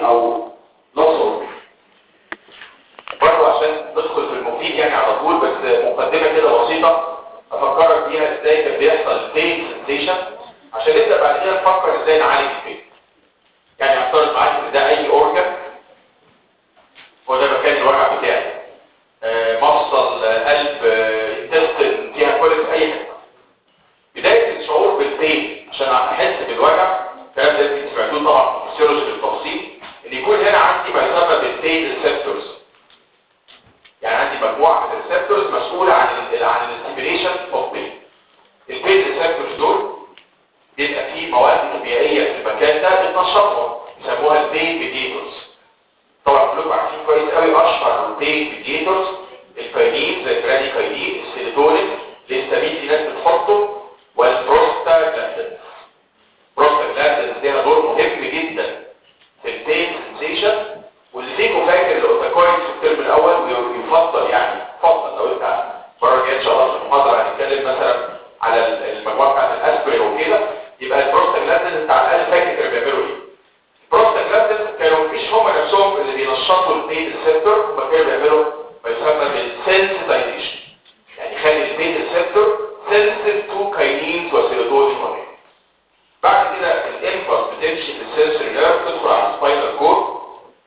او نص اوربي برضه عشان ندخل في المفيد يعني على طول بس مقدمه كده بسيطه افكرك بيها ازاي كان بيحصل بين سنسيشن عشان نبدا بعد كده نفكر ازاي نعالج البين يعني افترض معاك ان ده اي اورجن هو ده مكان الوجع بتاعي آه، مفصل آه، قلب انتستن فيها كل اي حته بدايه الشعور بالبين عشان احس بالوجع الكلام ده انتوا سمعتوه طبعا في الفسيولوجي بالتفصيل ان يكون هنا عندي ما يسمى بالبين ريسبتورز يعني عندي مجموعه من الريسبتورز مسؤوله عن ال عن الاستيميليشن اوف بين البين ريسبتورز دول بيبقى فيه مواد كيميائيه في المكان ده بتنشطهم يسموها البين ميديتورز طبعا كلكم عارفين كويس قوي اشهر البين ميديتورز الكاينين زي البراديكاينين السيروتونين الهستامين في ناس بتحطه والبروستاجلاندين بروستاجلاندين ليها دور مهم جدا في البين سنسيشن واللي فيكم فاكر الاوتاكويد في الترم الاول ويفضل يعني يفضل لو انت المره الجايه ان شاء الله في المحاضره هنتكلم مثلا على المجموعه بتاعت الاسبرين وكده يبقى البروستاجلاندين انت على الاقل فاكر كانوا بيعملوا ايه البروستاجلاندين كانوا مش هم نفسهم اللي بينشطوا البين ريسبتور هم كانوا بيعملوا ما يسمى بالسنسيتايزيشن يعني يخلي البين ريسبتور سنسيتيف تو كاينينز وسيروتونين وغيره بعد كده الانفلس بتمشي في السنسوري نيرف تدخل على السباينال كورد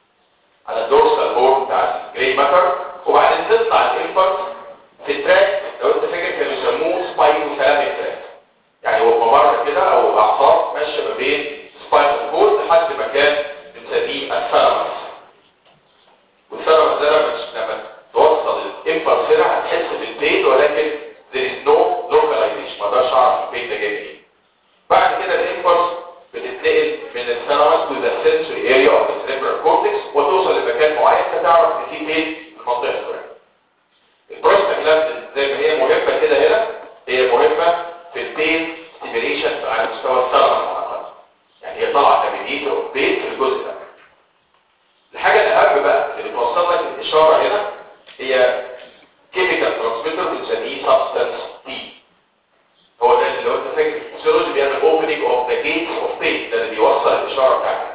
على الدورسال بورد بتاع الجري ماتر وبعدين تطلع الانفلس في التراك لو انت فاكر كانوا يسموه سباينو ثالاميك تراك يعني هو ممر كده او اعصاب ماشيه ما بين سباينال كورد لحد مكان بنسميه الثالاموس والثالاموس ده لما لما توصل الانفلس هنا هتحس بالبين ولكن there is no localization ما اقدرش اعرف البين ده جاي منين بعد كده الانفلس بتتنقل من الثالاموس to the sensory area of the cerebral cortex وتوصل لمكان معين فتعرف ان في بين في المنطقه الفلانيه البروستاجلاندين زي ما هي مهمه كده هنا هي مهمه في البين ستيميليشن على مستوى الثالاموس المعقد يعني هي طالعه كميديتور اوف بين في الجزء ده الحاجه الاهم بقى اللي بتوصل لك الاشاره هنا هي كيميكال ترانسميتر بنسميه سبستانس بي هو ده اللي لو انت فاكر الفسيولوجي بيعمل اوبننج اوف ذا جيتس اوف بين ده اللي بيوصل الاشاره بتاعتك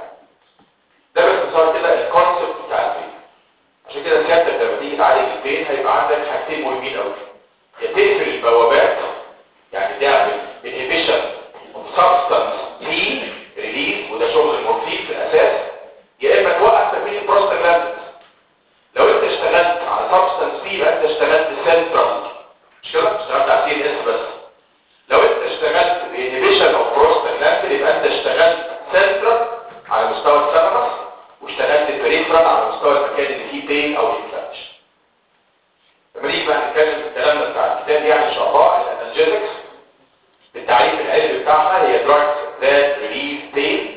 ده باختصار كده الكونسبت بتاع البين عشان كده سيادتك لما تيجي تعالج البين هيبقى عندك حاجتين مهمين قوي يا تقفل البوابات يعني تعمل انهبيشن اوف سبستانس بي ريليز وده شغل المورفين في الاساس يا اما توقف تكوين البروستاجلاندين لو انت اشتغلت على سبستانس بي يبقى انت اشتغلت سنترال مش كده اشتغلت على سي اس بس لو انت اشتغلت بانهبيشن اوف بروستاجلاندين يبقى انت اشتغلت سنترال على مستوى الثالاموس واشتغلت بريفرال على مستوى المكان اللي فيه بين او انفلاميشن لما نيجي بقى نتكلم في الكلام ده بتاع الكتاب يعني ان شاء الله الانالجيزكس بالتعريف العلمي بتاعها هي drugs that relieve pain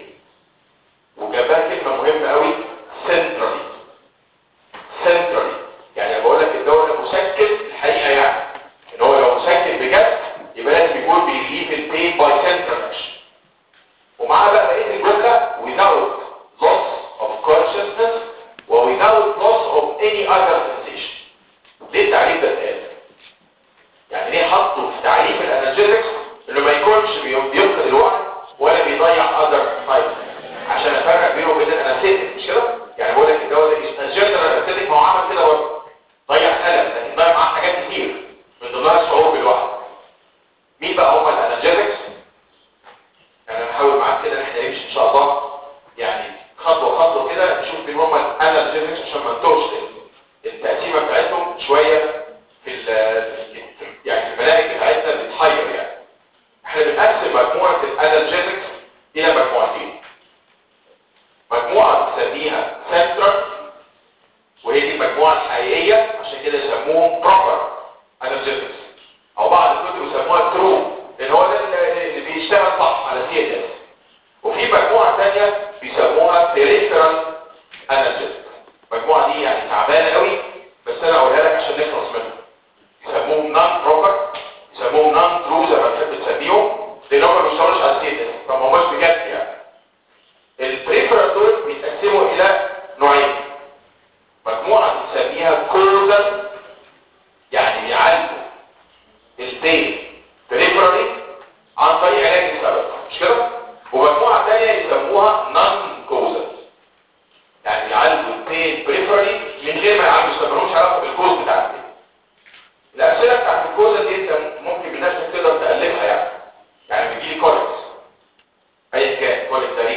وجابها كلمه مهمه قوي centrally centrally يعني انا بقول لك الدواء ده مسكن الحقيقه يعني ان هو لو مسكن بجد يبقى لازم يكون بيريليف البين باي central action ومعاه بقى بقيه الجمله without loss of consciousness و without loss of any other sensation ليه التعريف ده اتقال؟ يعني ليه حطوا في تعريف الانالجيزكس انه ما يكونش بي- بيفقد الوعي ولا بيضيع other sides عشان افرق بينه وبين الانستيك مش كده؟ يعني بقول لك الدواء ده الجنرال انستيك ما هو عمل كده برضه ضيع الم لكن ضيع معاه حاجات كتير من ضمنها الشعور بالوعي مين بقى هم الانالجيزكس؟ يعني انا هحاول معاك كده ان احنا نمشي ان شاء الله يعني خطوه خطوه كده نشوف مين هم الانالجيزكس عشان ما نتوهش التقسيمه بتاعتهم شويه في ال- يعني في المناهج بتاعتنا بتحير يعني احنا بنقسم مجموعه الانالجيزكس الى مجموعتين مجموعه بنسميها سنترال وهي دي المجموعه الحقيقيه عشان كده يسموهم بروبر انالجيزكس او بعض الكتب يسموها ترو لان هو ده اللي اللي بيشتغل صح على سي اس وفي مجموعه ثانيه بيسموها بيريفيرال انالجيزكس المجموعه دي يعني تعبانه قوي بس انا اقولها لك عشان نخلص منها يسموهم نون بروبر يسموهم نون ترو زي ما تحب تسميهم لان هم ما بيشتغلوش على السي اس فما هماش بجد يعني البريفرال دول بيتقسموا الى نوعين مجموعه بنسميها كوزال يعني بيعالجوا البين بريفرالي عن طريق علاج السبب مش كده ومجموعه ثانيه يسموها نون كوزال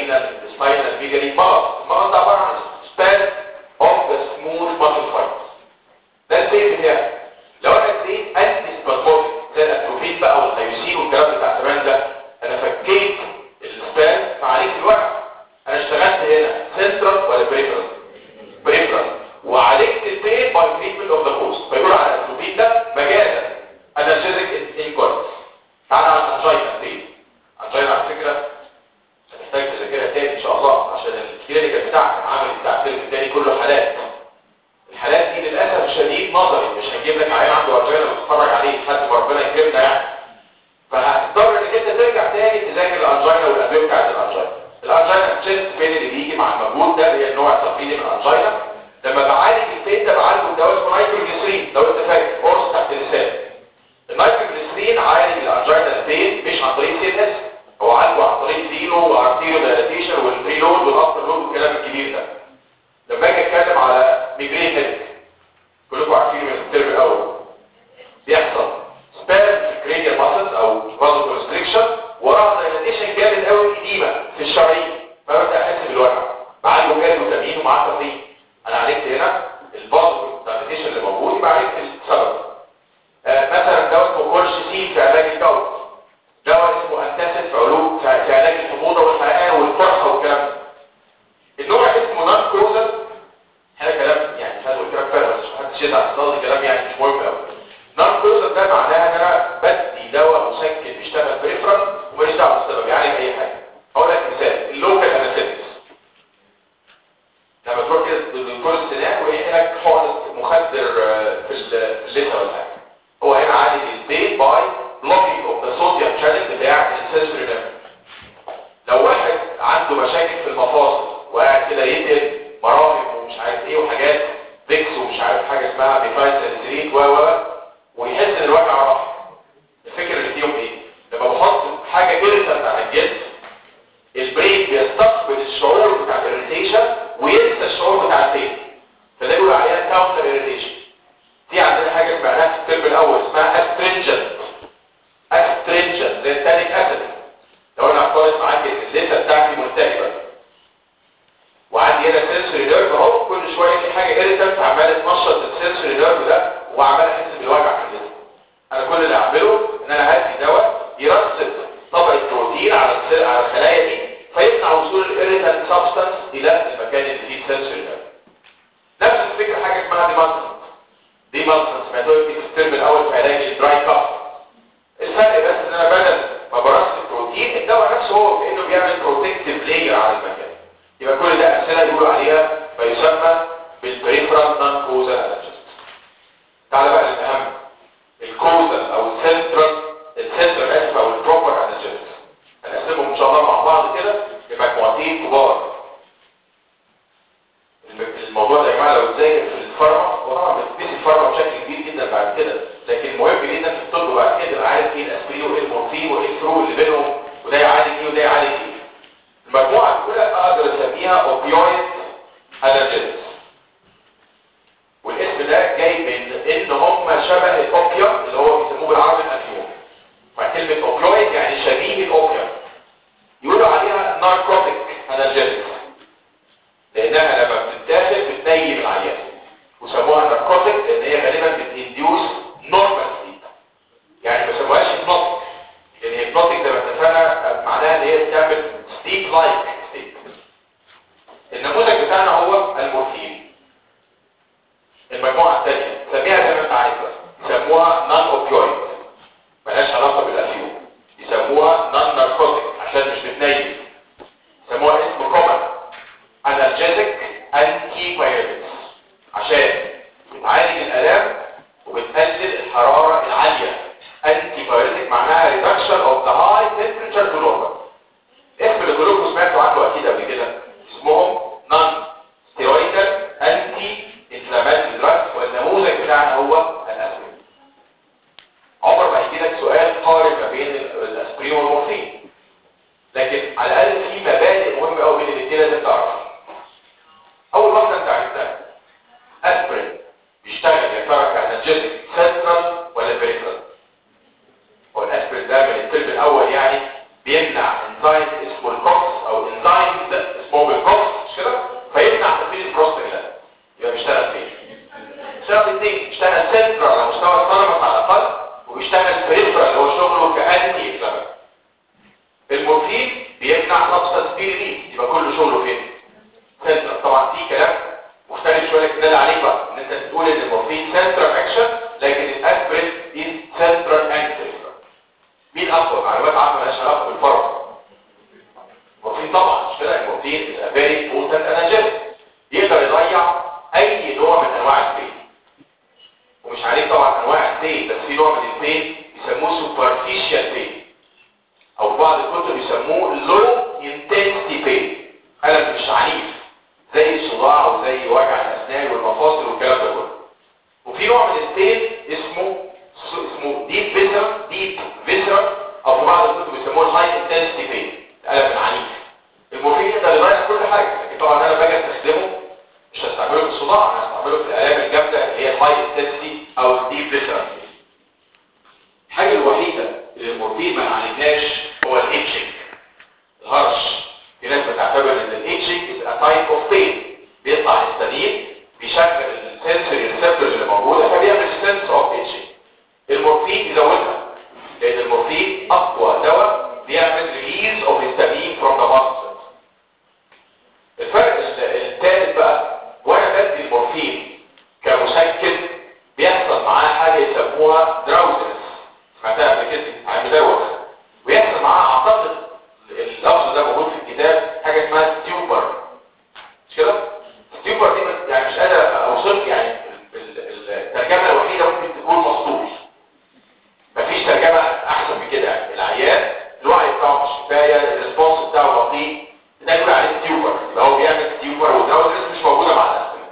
رينال سباينال فيجري مرض المرض ده عباره عن سبان اوف ذا سموث ماسل فايبرز ده البين بتاعي لو انا اديت انتي سبازموتيك زي الاتروفين بقى والثيوسين والكلام بتاع زمان ده انا فكيت السبان فعليك الوقت انا اشتغلت هنا سنترال ولا بريفرال بريفرال وعالجت البين باي تريتمنت اوف ذا كوز فيقولوا على الاتروفين ده مجازا انرجيتك انكورس تعالى على الانجينا تاني انجينا على فكره هتحتاج تذاكرها تاني ان شاء الله عشان الكلينيكال بتاعك العمل بتاع الفيلم التاني كله حالات الحالات دي للاسف الشديد نظري مش هنجيب لك عيان عنده انجينا وتتفرج عليه لحد ما ربنا يكرمنا يعني فهتضطر انك انت ترجع تاني تذاكر الانجينا والادويه بتاعت الانجينا الانجينا التشيست بين اللي بيجي مع المجهود ده اللي هي النوع التقليدي من الانجينا لما بعالج البين ده بعالجه بدواء اسمه نايتروجليسرين لو انت فاكر قرص تحت اللسان النايتروجليسرين عالج الانجينا البين مش عن طريق سي ان اس هو عالجه عن طريق زيرو وارتيريو دايلاتيشن والبريلود والافتر لود والكلام الكبير ده لما اجي اتكلم على ميجرين هيد كلكم عارفين من الترم الاول بيحصل سباز في الكرينيال ماسلز او فازو كونستريكشن وراها دايلاتيشن جامد قوي قديمه في الشرايين فببدا احس بالوجع بعالجه جامد وتامين ومعاه تقييم انا عالجت هنا الفازو دايلاتيشن اللي موجود يبقى عالجت السبب آه مثلا دواء اسمه كورشيسين في علاج الجلد دواء اسمه انتاسيد في علوم في في علاج الحموضه والحرقان والقرحه والكلام ده النوع اسمه نون كوزل هذا كلام يعني مش عايز اقول كلام فارغ بس محدش يزعل اصل كلام يعني مش مهم قوي نون كوزل ده معناها ان انا بدي دواء مسكن بيشتغل بريفرال وماليش دعوه بالسبب يعني اي حاجه اقول لك مثال اللوكال انستيكس لما تروح كده لدكتور السنان ويحكي لك حقنه مخدر آه، في ال- في اللثه ولا حاجه هو هنا عالج البين باي بلوكينج اوف ذا صوديوم شانل بتاع السنسوري نيرف لو واحد عنده مشاكل في المفاصل وقاعد كده يدهن مرافق ومش عارف ايه وحاجات فيكس ومش عارف حاجه اسمها بيفايل سنسريت و و ويحس ان الوجع راح الفكره اللي فيهم ايه لما بحط حاجه ايريتنت على الجلد البرين بيستقبل الشعور بتاع الاريتيشن وينسى الشعور بتاع البين فده بيقول عليها كاونتر اريتيشن في عندنا حاجه سمعناها في الترم الاول اسمها استرينجنت استرينجنت زي التانيك اسيد لو انا افترض معاك ان اللثه بتاعتي ملتهبه وعندي هنا سنسوري نيرف اهو كل شويه في حاجه ايريتنت عماله تنشط السنسوري نيرف ده وعمال احس بالوجع في اللثه انا كل اللي اعمله ان انا هدي دواء يرسب طبقه بروتين على الس- على الخلايا دي فيمنع وصول الايريتنت سبستانس الى المكان اللي فيه السنسوري نيرف نفس الفكره حاجه اسمها ديمانسنت ديمانسنت سمعتوها يمكن في الترم الاول في علاج الدراي كاف الفرق بس ان انا بدل ما برص البروتين الدواء نفسه هو كانه بيعمل بروتكتيف لاير على المكان يبقى كل ده امثله يقولوا عليها ما يسمى بالبريفرال نون كوزال انرجيز تعال بقى للاهم الكوزال او السنترال السنترال اسف او البروبر انرجيز هنقسمهم ان شاء الله مع بعض كده لمجموعتين كبار الم- الموضوع ده يا جماعه لو اتذاكر في الفارما هو طبعا بتدرس الفارما بشكل كبير جدا بعد كده لكن مهم جدا في الطب بعد كده تبقى عارف ايه الاسبرين وايه المورفين وايه الفرو اللي بينهم وده يعالج ايه وده يعالج ايه المجموعه الاولى اقدر اسميها اوبيويد انرجيز والاسم ده جاي من ان هم شبه الاوبيوم اللي هو بيسموه بالعربي الافيون فكلمه اوبيويد يعني شبيه الاوبيوم يقولوا عليها ناركوتيك انرجيز لانها لما بتتاخد بتنيم العيان وسموها ناركوتيك لان هي غالبا بتنديوس نورمال سليب يعني ما سموهاش هيبنوتيك لان هيبنوتيك زي ما اتفقنا معناها ان هي بتعمل ستيب لايك ستيت النموذج بتاعنا هو المورفين المجموعه الثانيه سميها زي ما انت عايز بقى يسموها نون اوبيويد ملهاش علاقه بالافيون يسموها نون ناركوتيك عشان مش بتنيم يسموها اسم كومن انرجيتك انتي بايوتكس عشان بتعالج الالام وبتقلل الحراره العاليه انتي بايوتك معناها ريدكشن اوف ذا هاي تمبريتشر تو نورمال اسم اللي كلكم سمعتوا عنه اكيد قبل كده اسمهم نون ستيرويدال انتي انفلاماتوري دراجز والنموذج بتاعنا هو الاسبرين عمر ما هيجي لك سؤال قارن ما بين الاسبرين والمورفين morphine is a very potent analgesic يقدر يضيع اي نوع من انواع البين ومش عليه طبعا انواع البين بس في نوع من البين يسموه superficial pain او بعض الكتب يسموه low intensity pain الم مش عنيف زي الصداع وزي وجع الاسنان والمفاصل والكلام ده كله وفي نوع من البين اسمه اسمه deep visceral deep visceral او في بعض الكتب يسموه high intensity pain الالم العنيف المورفين يقدر يغير كل حاجه لكن طبعا انا باجي استخدمه مش هستعمله في الصداع انا هستعمله في الالام الجامده اللي هي الهاي انتنسيتي او الديب فيسرال الحاجه الوحيده اللي المورفين ما نعالجهاش هو الاتشنج الهرش في ناس بتعتبر ان الاتشنج از ا تايب اوف بين بيطلع هيستامين بيشغل السنسوري ريسبتورز اللي موجوده فبيعمل سنس اوف اتشنج المورفين يزودها لان المورفين اقوى دواء بيعمل ريليز اوف هيستامين فروم ذا ماسل الفرق الثالث بقى وانا بدي المورفين كمسكن بيحصل معاه حاجه يسموها دراوزنس سمعتها قبل كده عن مدوخ ويحصل معاه اعتقد اللفظ ده موجود في الكتاب حاجه اسمها ستيوبر مش كده؟ ستيوبر دي يعني مش قادر اوصف يعني الترجمه الوحيده ممكن تكون مخطوط مفيش ترجمه احسن من كده يعني العيان الوعي بتاعه مش كفايه الريسبونس بتاعه بطيء ده يقول عليه ستيوبر يبقى هو بيعمل ستيوبر ودراوزنس مش موجوده مع الاسبرين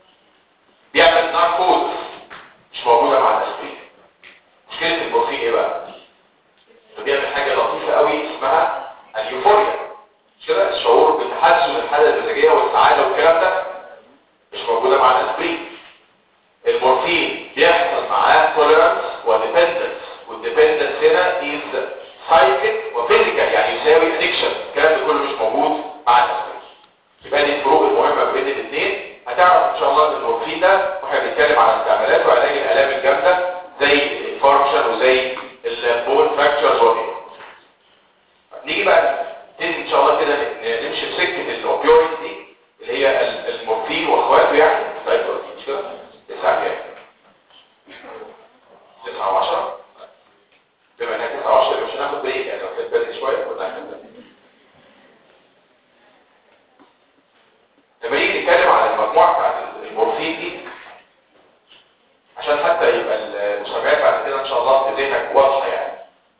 بيعمل ناركوز مش موجوده مع الاسبرين مشكله المورفين ايه بقى انه بيعمل حاجه لطيفه قوي اسمها اليوفوريا مش كده الشعور بتحسن الحاله المزاجيه والسعاده والكلام ده مش موجوده مع الاسبرين المورفين بيحصل معاه توليرانس وديبندنس والديبندنس هنا از سايكل وفيزيكال يعني يساوي ادكشن الكلام ده كله مش موجود مع الاسبرين يبقى دي الفروق المهمه ما بين الاثنين هتعرف ان شاء الله ان المورفين ده واحنا بنتكلم على استعمالاته وعلاج الالام الجامده زي الفاركشن وزي البون فراكتشرز وغيره نيجي بقى نبتدي ان شاء الله كده نمشي في سكه الاوبيويد دي اللي هي المورفين واخواته يعني طيب مش كده الساعه كام 9 و10 بما انها 9 و10 مش هناخد بريك يعني لو كانت بدري شويه ولا هناخد لما نيجي نتكلم على المجموعه بتاعت المورفين دي عشان حتى يبقى المسميات بعد كده ان شاء الله في ذهنك واضحه يعني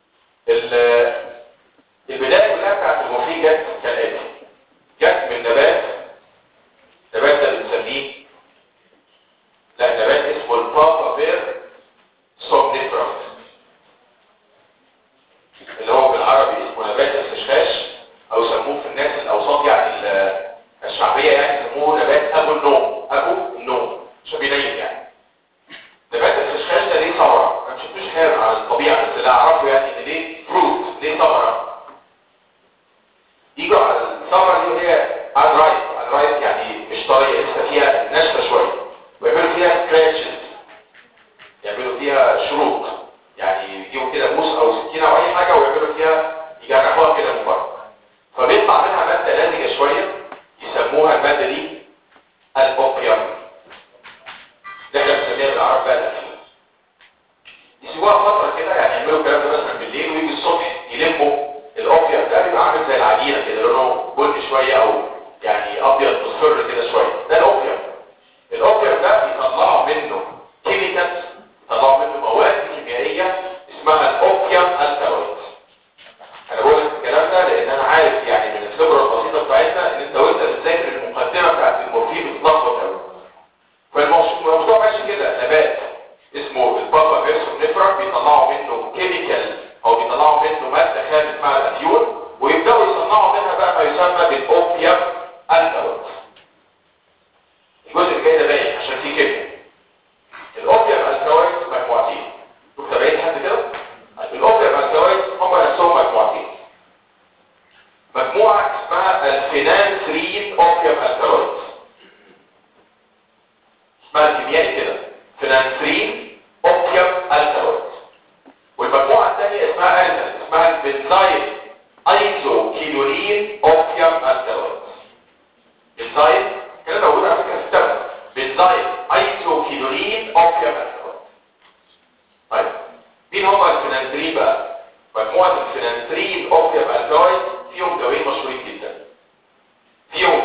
البدايه كلها بتاعت المورفين جت كالاتي جت من نبات نبات ده بنسميه لا نبات اسمه البابا بير سومنيفرس اللي هو بالعربي اسمه نبات الخشخاش او يسموه في الناس الاوساط يعني الشعبيه يعني يسموه نبات ابو النوم ابو النوم عشان بينيم يعني نبات الخشخاش ده ليه ثمره انا مش شفتوش حاجه على الطبيعه بس اللي اعرفه يعني ان ليه فروت ليه ثمره يجوا على الثمره دي وهي على الرايت على الرايت يعني مش طريه لسه فيها ناشفه شويه ويعملوا فيها سكراتشز يعملوا فيها شروط يعني يجيبوا كده موس او سكينه او اي حاجه ويعملوا فيها يجرحوها كده من بره فبيطلع منها ماده لازجه شويه يسموها الماده دي الاوبيوم اللي احنا بنسميها بالعربي بقى الافيون يسيبوها فتره كده يعني يعملوا الكلام ده مثلا بالليل ويجي الصبح يلموا الاوبيوم ده بيبقى عامل زي العجينه كده لونه بني شويه او يعني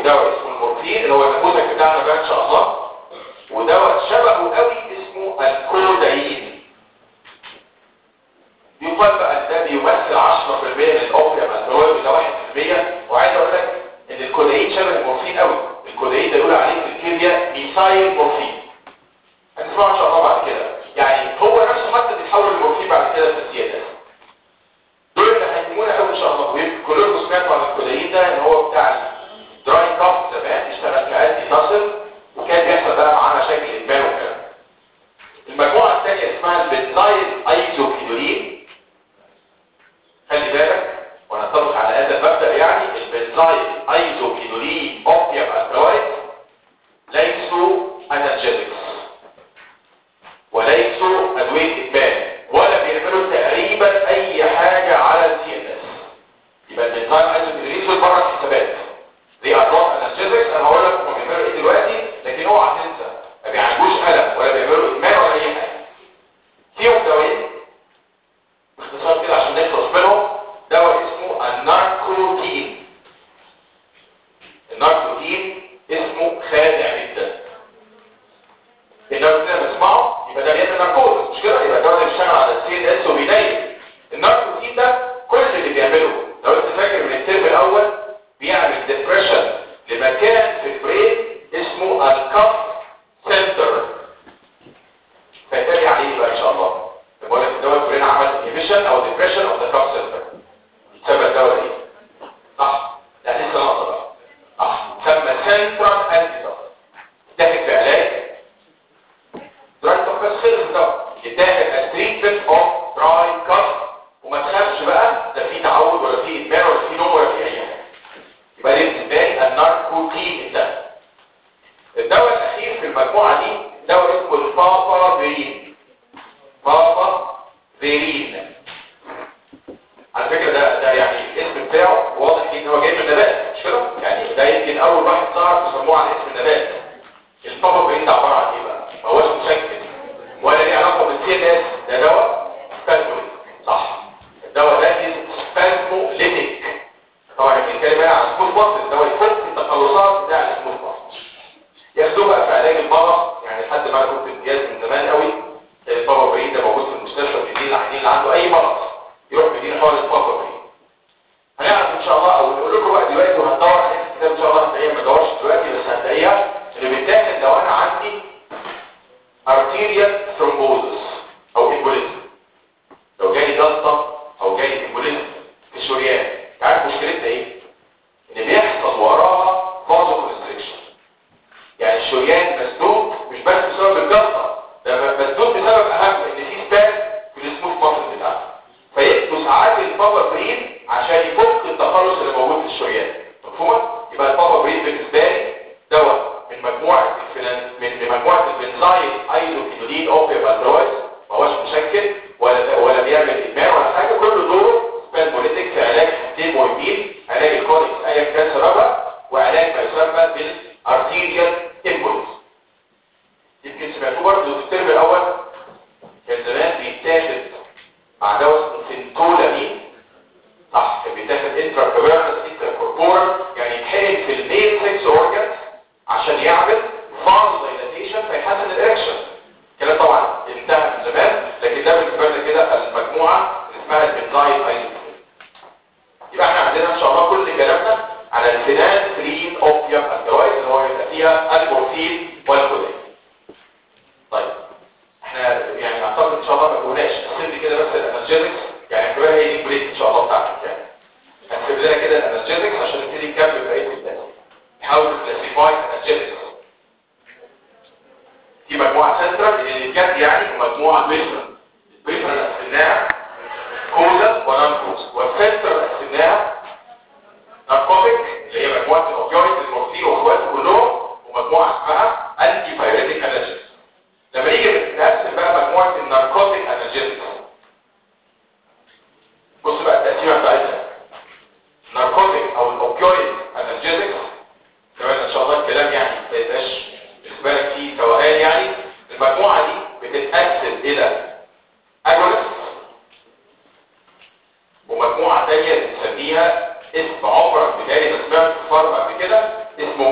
دواء اسمه المورفين اللي هو النموذج بتاعنا بقى ان شاء الله ودواء شبهه قوي اسمه الكودايين يقال بقى ان ده بيمثل 10% من الاوبيوم الدواء ده 1% وعايز اقول لك ان الكودايين شبه المورفين قوي الكودايين ده يقول عليه في الكيمياء ميثايل مورفين هنسمعه ان شاء الله بعد كده يعني هو نفسه حتى بيتحول لمورفين بعد كده في السيادة دول اللي هيهمونا قوي ان شاء الله ويمكن كلكم سمعتوا عن الكودايين ده ان هو بتاع دراي كاف زمان اشتغل كأنتي تصل وكان بيحصل بقى معاه مشاكل ادمان وكده المجموعه الثانيه اسمها البنزايل ايزوكينولين خلي بالك ونتفق على هذا المبدا يعني البنزايل ايزوكينولين اوبيوم الكلويد ليسوا انالجيزكس وليسوا ادويه ادمان ولا بيعملوا تقريبا اي حاجه على السي ان اس يبقى البنزايل ايزوكينولين دول بره الحسابات دي اضرار انالجيزكس انا هقول لك هم بيعملوا ايه دلوقتي لكن اوعى تنسى ما بيعالجوش الم ولا بيعملوا ادمان ولا اي حاجه فيهم دواء باختصار كده عشان نخلص منهم دواء اسمه الناركوتين الناركوتين اسمه خادع جدا الناركوتين لما تسمعه يبقى ده بيعمل ناركوز مش كده يبقى الدواء ده بيشتغل على السي ان اس وبينيم الناركوتين ده كل اللي بيعمله لو انت فاكر من الترم الاول بيعمل ديبريشن لمكان في البرين اسمه الكف سنتر فيتابع عليه بقى ان شاء الله بقول لك الدواء البرين عمل انهبيشن او ديبريشن اوف ذا كف سنتر يتسمى الدواء ايه صح لا لسه ناقصه بقى صح يسمى سنترال انتي تاخد في علاج دراي كف بس خلص الدواء يتاخد از تريتمنت اوف دراي كف وما تخافش بقى لا في تعود ولا في ادمان ولا في نوم ولا في اي حاجه يبقى دي بالنسبه الناركوتين ده الدواء الاخير في المجموعه دي دواء اسمه البابا فيرين بابا فيرين على فكره ده ده يعني الاسم بتاعه واضح ان هو جاي من نبات مش كده يعني ده يمكن اول واحد ظهر تسموه على اسم النبات البابا فيرين ده عباره عن ايه بقى ما هوش مسكن ولا ليه علاقه بالسي ان اس ده دواء سبازموليتيك صح الدواء ده سبازموليتيك طبعا الكلمه هنا عن سموث مصر الدواء يفك التقلصات بتاع السموث مصر ياخدوه بقى في علاج البابا يعني لحد ما انا كنت امتياز من زمان قوي البابا برين ده موجود في المستشفى بيدين العيانين اللي عنده اي مرض يروح بيدين حوالي البابا برين هنعرف ان شاء الله او نقول لكم بقى دلوقتي وهندور على الكتاب ان شاء الله هتلاقيها ما ندورش دلوقتي بس هتلاقيها اللي بيتاخد لو انا عندي ارتيريال ثرومبوزس او امبوليزم لو جالي جلطه او جالي امبوليزم في الشريان عارف مشكلتها ايه ان بيحصل وراها فازو كونستريكشن يعني الشريان مسدود مش بس بسبب الجلطه ده مسدود بسبب اهم ان في سبان في السموث ماسل بتاعته فيدوا ساعات البابا برين عشان يفك التخلص اللي موجود في الشريان مفهوم يبقى البابا برين بالنسبه لي دواء من مجموعه الفلان من من مجموعه البنزايل ايزوكينولين اوبيوم الدرويد ما هوش مشكل ولا ولا بيعمل ادمان ولا حاجه كل دوره سبان بوليتيك في علاج ستيم ويمين علاج الكوريكس ايا كان سببها وعلاج ما يسمى بالارتيريال امبوليس يمكن سمعتوه برضه في الترم الاول كان زمان بيتاخد مع دواء اسمه سنتولامين صح كان بيتاخد انترا كويرنس انترا كوربورال يعني يتحقن في الميل سكس اورجانز عشان يعمل فاز دايلاتيشن فيحسن الاريكشن الكلام طبعا انتهى من زمان لكن ده بالنسبه لنا كده المجموعه اللي اسمها البنزايل ايزوكسين يبقى احنا عندنا ان شاء الله كل كلامنا على الفينان فرين اوبيوم الجوائز اللي هو يبقى فيها المورفين والكودين طيب احنا يعني اعتقد ان شاء الله ما قلناش نسيب كده بس الانرجيتكس يعني اعتبرها هي دي البريك ان شاء الله بتاعتك يعني هنسيب لنا كده الانرجيتكس عشان نبتدي نكمل بقيه الدرس نحاول نكلاسيفاي انرجيتكس في مجموعه سنترال اللي جت يعني ومجموعه بريفرال البريفرال قسمناها كوزا ونان كوزا والسنترال قسمناها ناركوتيك اللي هي مجموعه الاوبيويد المورفين واخواته كلهم ومجموعه اسمها انتي بايريتيك انرجيتكس لما نيجي نقسم بقى مجموعه الناركوتيك انرجيتكس بص بقى التقسيمه بتاعتها ناركوتيك او الاوبيويد انرجيتكس كمان ان شاء الله الكلام يعني ما يبقاش بالنسبه لك فيه توهان يعني المجموعه دي بتتقسم الى اجونست ومجموعه ثانيه بنسميها اسم عمرك بتالي ما سمعت في الفارما قبل كده اسمه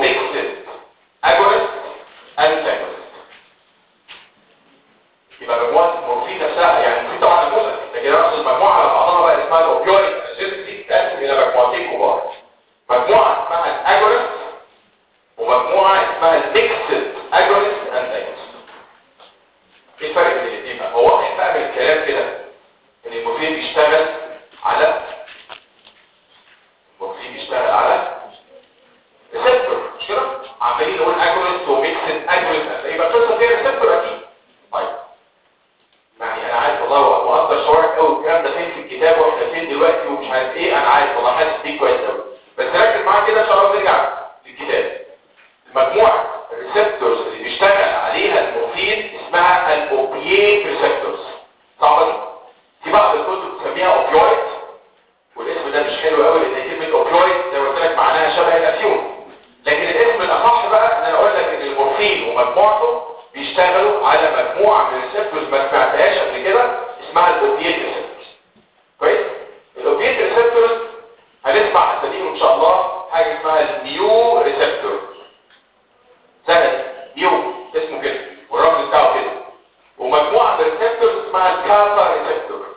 ومجموعه اسمها الميكسد اجونست انتاجونست ايه الفرق بين الاثنين بقى هو واضح بقى من الكلام كده ان المورفين بيشتغل على المورفين بيشتغل على ريسبتور مش كده عمالين نقول اجونست وميكسد اجونست يبقى القصه فيها ريسبتور اكيد طيب يعني انا عارف والله ومقدر شعورك قوي الكلام ده فين في الكتاب واحنا فين دلوقتي ومش عارف ايه انا عارف والله حاسس بيك كويس قوي بس ركز معايا كده ان شاء الله نرجع للكتاب مجموعه الريسبتورز اللي بيشتغل عليها المورفين اسمها الاوبييت ريسبتورز صعبه دي في بعض الكتب بتسميها اوبيويد والاسم ده مش حلو قوي لان كلمه اوبيويد زي ما قلت لك معناها شبه الافيون لكن الاسم الاصح بقى ان انا اقول لك ان المورفين ومجموعته بيشتغلوا على مجموعه من الريسبتورز ما سمعتهاش قبل كده اسمها الاوبييت ريسبتورز كويس الاوبييت ريسبتورز هنسمع اساميهم ان شاء الله حاجه اسمها النيو ريسبتور سهل نيو اسمه كده والرمز بتاعه كده ومجموعه من الريسبتورز اسمها الكابا ريسبتور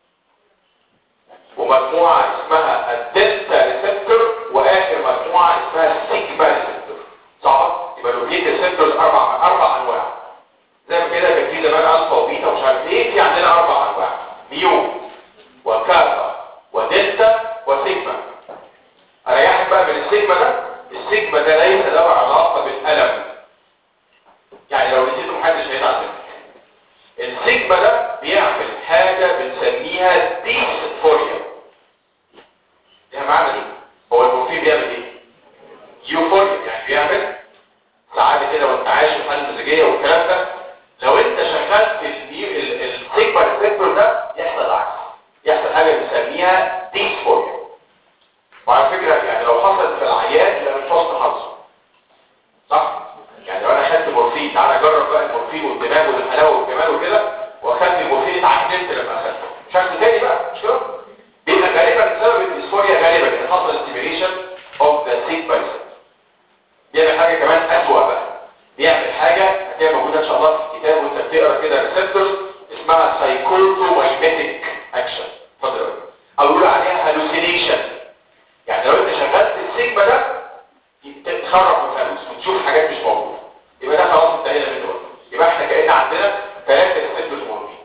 ومجموعه اسمها الدلتا ريسبتور واخر مجموعه اسمها السيجما ريسبتور صعب يبقى الاوبييت ريسبتورز اربع اربع انواع زي ما كده كان في زمان الفا وبيتا ومش عارف ايه في عندنا اربع انواع نيو وكابا ودلتا وسيجما اريحك بقى من السيجما ده السيجما ده ليس له علاقه بالالم يعني لو نسيته محدش هيزعل منك السيجما ده بيعمل حاجه بنسميها ديسفوريا ليها معنى دي هو المورفين بيعمل ايه يوفوريا يعني بيعمل ساعات كده وانت عايش في حاله مزاجيه والكلام ده لو انت شغال في السيجما ريسبتور ده يحصل العكس يحصل حاجه بنسميها ديسفوريا وعلى فكره يعني لو حصلت في العيان يبقى من حسن حظه صح يعني لو انا خدت مورفين تعالى اجرب بقى المورفين والدماغ والحلاوه والجمال وكده واخدت المورفين اتعكننت لما اخدته شكل تاني بقى مش كده بيبقى غالبا بسبب الديسفوريا غالبا ان حصل ستيميليشن اوف ذا سيجما ريسبتور بيعمل حاجه كمان اسوأ بقى بيعمل حاجه هتلاقيها موجوده ان شاء الله في الكتاب وانت بتقرا كده ريسبتورز اسمها سايكولومايميتيك اكشن اتفضل او يقولوا عليها هالوسينيشن يعني لو انت شغلت السيجما ده تتخرج من الفلوس وتشوف حاجات مش موجوده يبقى ده خلاص انتهينا منه يبقى احنا كأن عندنا ثلاثه ريسبتورز مهمين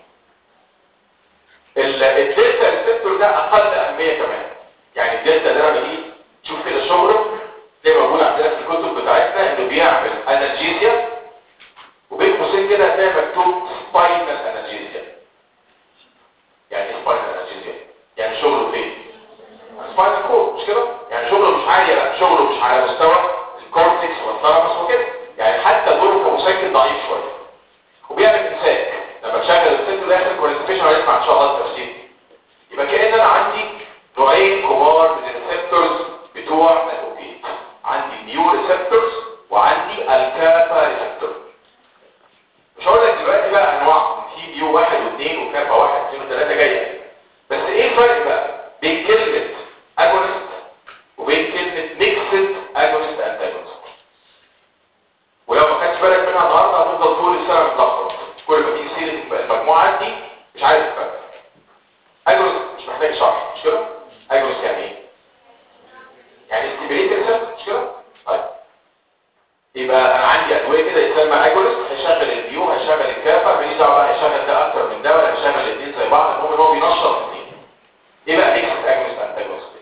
الدلتا ريسبتور ده اقل اهميه كمان يعني الدلتا ده لما تيجي تشوف كده شغله زي ما موجود عندنا في الكتب بتاعتنا انه بيعمل انالجيزيا وبين قوسين كده هتلاقي مكتوب سباينال انالجيزيا يعني ايه سباينال انالجيزيا يعني شغله فين سباينال كورد مش كده يعني شغله مش عالي لا شغله مش على مستوى الكورتكس والثالاموس وكده يعني حتى دوره كمسكن ضعيف شويه وبيعمل امساك لما تشغل الست ده يحصل كونستيبيشن هنسمع ان شاء الله التفسير يبقى كأن انا عندي نوعين كبار من الريسبتورز بتوع الاوبيت عندي النيو ريسبتورز وعندي الكابا ريسبتور مش هقول لك دلوقتي بقى انواع في نيو واحد واثنين وكابا واحد اثنين وثلاثه جايه بس ايه الفرق بقى بين كلمه اجونست وبين كلمه ميكسد اجونست انتاجونست ولو ما خدتش بالك منها النهارده هتفضل طول السنه متلخبط كل ما تيجي سيره المجموعات دي مش عارف تفرق اجونست مش محتاج شرح مش كده اجونست يعني ايه يعني استيميليت ريسبتور مش كده طيب يبقى انا عندي ادويه كده يسمى اجونست هيشغل البيو هيشغل الكافه ماليش دعوه بقى هيشغل ده اكتر من ده ولا هيشغل الاثنين زي بعض المهم ان هو بينشط الاثنين ايه بقى ميكسد اجونست انتاجونست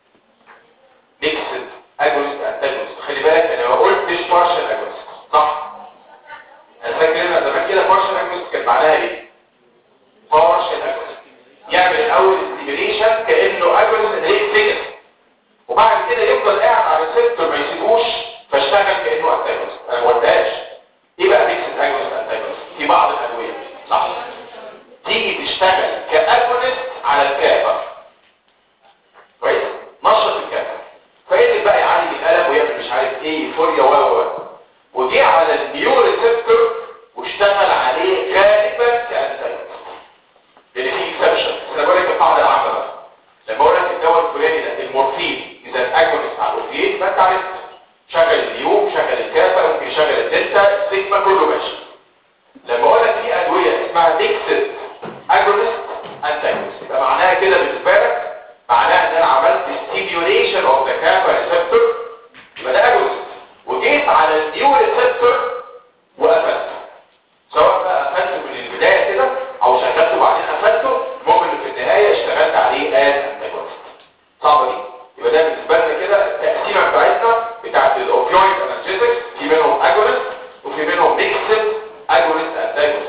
ميكسد اجونست انتاجونست خلي بالك انا ما قلتش بارشل اجونست صح انا فاكر ان زمان كده بارشل اجونست كان معناها ايه بارشل اجونست يعمل الاول ستيميليشن كانه اجونست هي سيجن وبعد كده يفضل قاعد على الريسبتور ما يسيبوش فاشتغل كانه انتاجونست انا ما قلتهاش ايه بقى ميكسد اجونست انتاجونست في بعض الادويه صح تيجي تشتغل كاجونست على الكافه كويس نشط الكافه فيقدر بقى يعالج الالم ويعمل مش عارف ايه فوريا و و وجه على النيو ريسبتور واشتغل عليه غالبا كانتاجونست لان في اكسبشن بس انا بقول لك القاعده العامه بقى لما اقول لك الدواء الفلاني ده المورفين اذا اجونست على الاوبيات فانت عرفت شغل اليوم شغل الكافه ممكن يشغل الدلتا السيجما كله ماشي لما اقول لك في ادويه اسمها ميكسد اجونست انتاجونست يبقى معناها كده بالنسبه لك معناها ان انا عملت ستيميوليشن اوف ذا كافا ريسبتور يبقى ده اجونست وجيت على البيو ريسبتور وقفلته سواء بقى قفلته من البدايه كده او شغلته بعدين قفلته المهم ان في النهايه اشتغلت عليه از انتاجونست صعبه دي يبقى ده بالنسبه لنا كده التقسيمه بتاعتنا بتاعت الاوبيويد انالجيزكس في منهم اجونست وفي منهم ميكسد اجونست انتاجونست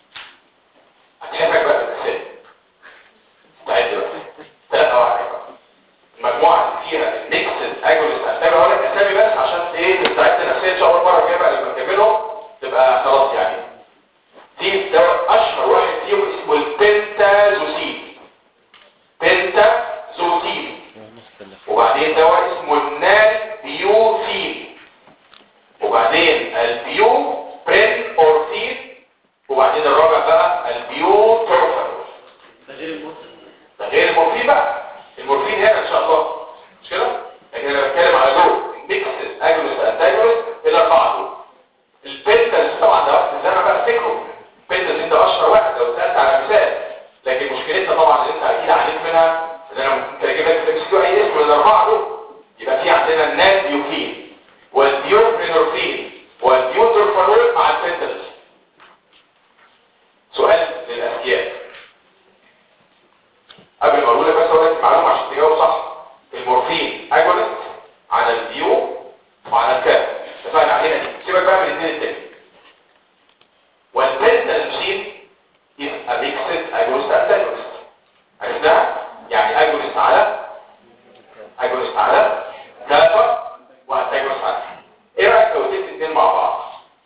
هتحبك بقى بالاسامي تعد بقى ثلاثة واحدة بقى المجموعة اللي فيها الميكسد اجونست انتاجونست هقول لك اسامي بس عشان ايه تستعد نفسيا ان شاء الله المرة الجاية بقى لما نكملهم تبقى خلاص يعني في دواء اشهر واحد فيهم اسمه البنتازوسين بنتازوسين وبعدين دواء اسمه النالبيوثين وبعدين البيو برين اورثين وبعدين الرابع بقى البيو تورفانول ده غير المورفين بقى المورفين هنا ان شاء الله مش كده لكن انا بتكلم على دول ميكسد اجونست انتاجونست الاربعه دول البنتاز طبعا ده وقت الزمن بقى افتكره البنتاز ده اشهر واحد لو سالت على مثال لكن مشكلتنا طبعا اللي انت اكيد عليك منها ان انا ممكن اجيب لك في اي اسم من الاربعه دول يبقى في عندنا الناديوكين والديوبرينورفين والديوترفانول مع البنتاز سؤال للاذكياء قبل ما اقول لك بس اقول لك معلومه عشان تجاوب صح المورفين اجونست على البيو وعلى الكاف اتفقنا عليها دي سيبك بقى من الاثنين التاني والبنتازوسين يبقى ميكسد اجونست انتاجونست عرفناها يعني اجونست على اجونست على كافا وانتاجونست على ايه رايك لو اديت الاثنين مع بعض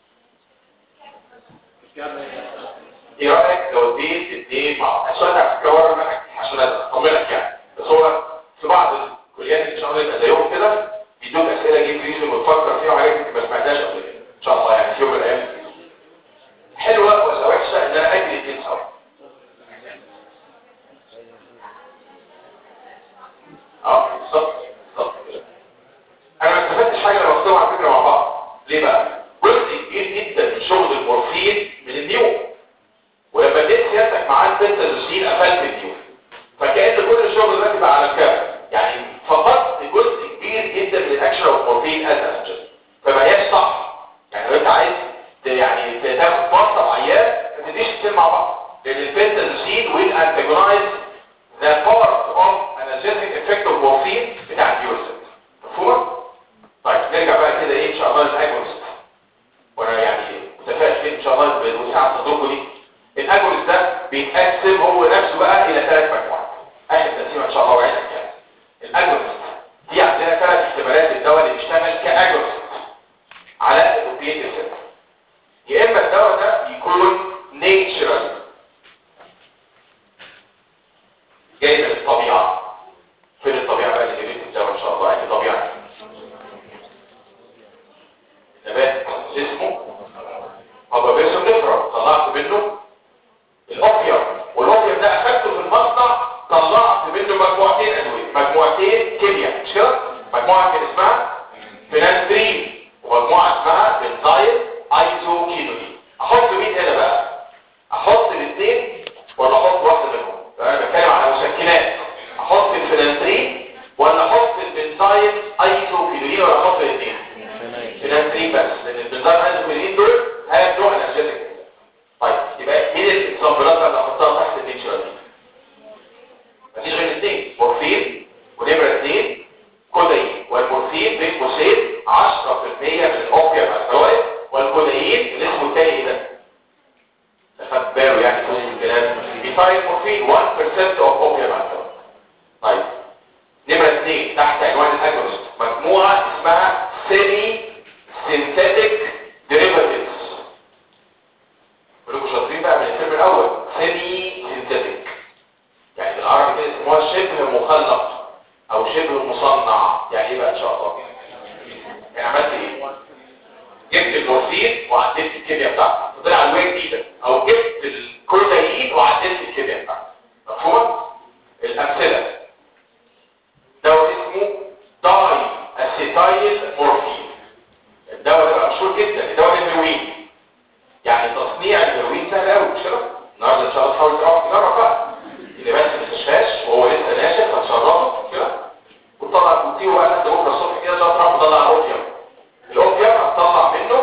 ايه رايك لو اديت الاثنين مع بعض السؤال ده هتكرر منك عشان اطمنك يعني بس هو في بعض الكليات ان شاء الله يبقى زيهم كده بيدوك اسئله جيب ريزن وتفكر فيها وحاجات انت ما سمعتهاش قبل كده ان شاء الله يعني في يوم من الايام حلوه ولا وحشه ان انا اجري الاثنين سوا اه بالظبط بالظبط كده انا ما استفدتش حاجه لما اختهم على فكره مع بعض ليه بقى جزء كبير جدا من شغل المورفين من النيو ولما اديت سيادتك معاه البنتازوسين قفلت النيو فكأن كل الشغل ده بقى على الكافة يعني فقدت جزء كبير جدا من الاكشن اوف مورفين از انجل فما هياش صح يعني لو انت عايز ت- يعني ت- تاخد بسطه عيان ما تديش الاثنين مع بعض لان البنتازوسين ويل انتاجونايز ذا بارت اوف انرجيتك افكت اوف مورفين بتاع الديورسيت مفهومه؟ طيب نرجع بقى كده ايه ان شاء الله للاجونست وانا يعني متفائل فيه ان شاء الله بوسعه صدوركم دي الاجونست ده بيتقسم هو نفسه بقى الى ثلاث مجموعات اخر تقسيمه ان شاء الله وعينك يعني الاجونست دي عندنا ثلاث احتمالات الدواء اللي بيشتغل كاجونست على الاوبيات السيستم يا اما الدواء ده يكون نيتشرال جاي من الطبيعه فين الطبيعه بقى اللي جابت الدواء ان شاء الله اي طبيعه نبات اسمه أبابيس النفرة طلعت منه الأوبيوم والأوبيوم ده أخدته في المصنع طلعت منه مجموعتين أدوية مجموعتين كيمياء مش كده؟ مجموعة كان اسمها فينانترين ومجموعة اسمها بنزايل ايزوكينولين أحط مين هنا بقى؟ أحط الاثنين ولا أحط واحدة منهم؟ أنا بتكلم على مسكنات أحط الفينانترين ولا أحط البنزايل ايزوكينولين ولا أحط الاثنين؟ فينانترين بس لأن البنزايل ايزوكينولين دول هي نوع انرجيتك طيب يبقى مين الاكزامبلات اللي هحطها تحت النيتشر دي مفيش غير اثنين مورفين ونمره اثنين كودايين والمورفين بين قوسين 10% من الاوبيوم الكلويد والكودايين اللي اسمه التاني ايه ده؟ ده خد باله يعني في وسط الكلام بيفايل مورفين 1% اوف اوبيوم الكلويد طيب نمره اثنين تحت عنوان الاجونست مجموعه اسمها سيمي سينثيتك ديريفاتيفز كلكم شاطرين بقى من الترم الاول سيمي سينثيتك يعني بالعربي كده اسمها شبه مخلق او شبه مصنع يعني ايه بقى ان شاء الله يعني عملت ايه جبت المورفين وعدلت الكيمياء بتاعته طلع الوان جديده او جبت الكوتايين وعدلت الكيمياء بتاعته مفهوم الامثله دواء اسمه داي اسيتايل مورفين الدواء ده بقى مشهور جدا الدواء الهيروين يعني تصنيع الهيروين سهل قوي مش كده النهارده ان شاء الله تحاول تروح تجرب بقى اللي بس ما تشفاش وهو لسه ناشف هتشربه كده وتطلع تطيعه بقى لحد بكره الصبح كده ان شاء الله تروح تطلع الاوبيوم الاوبيوم هتطلع منه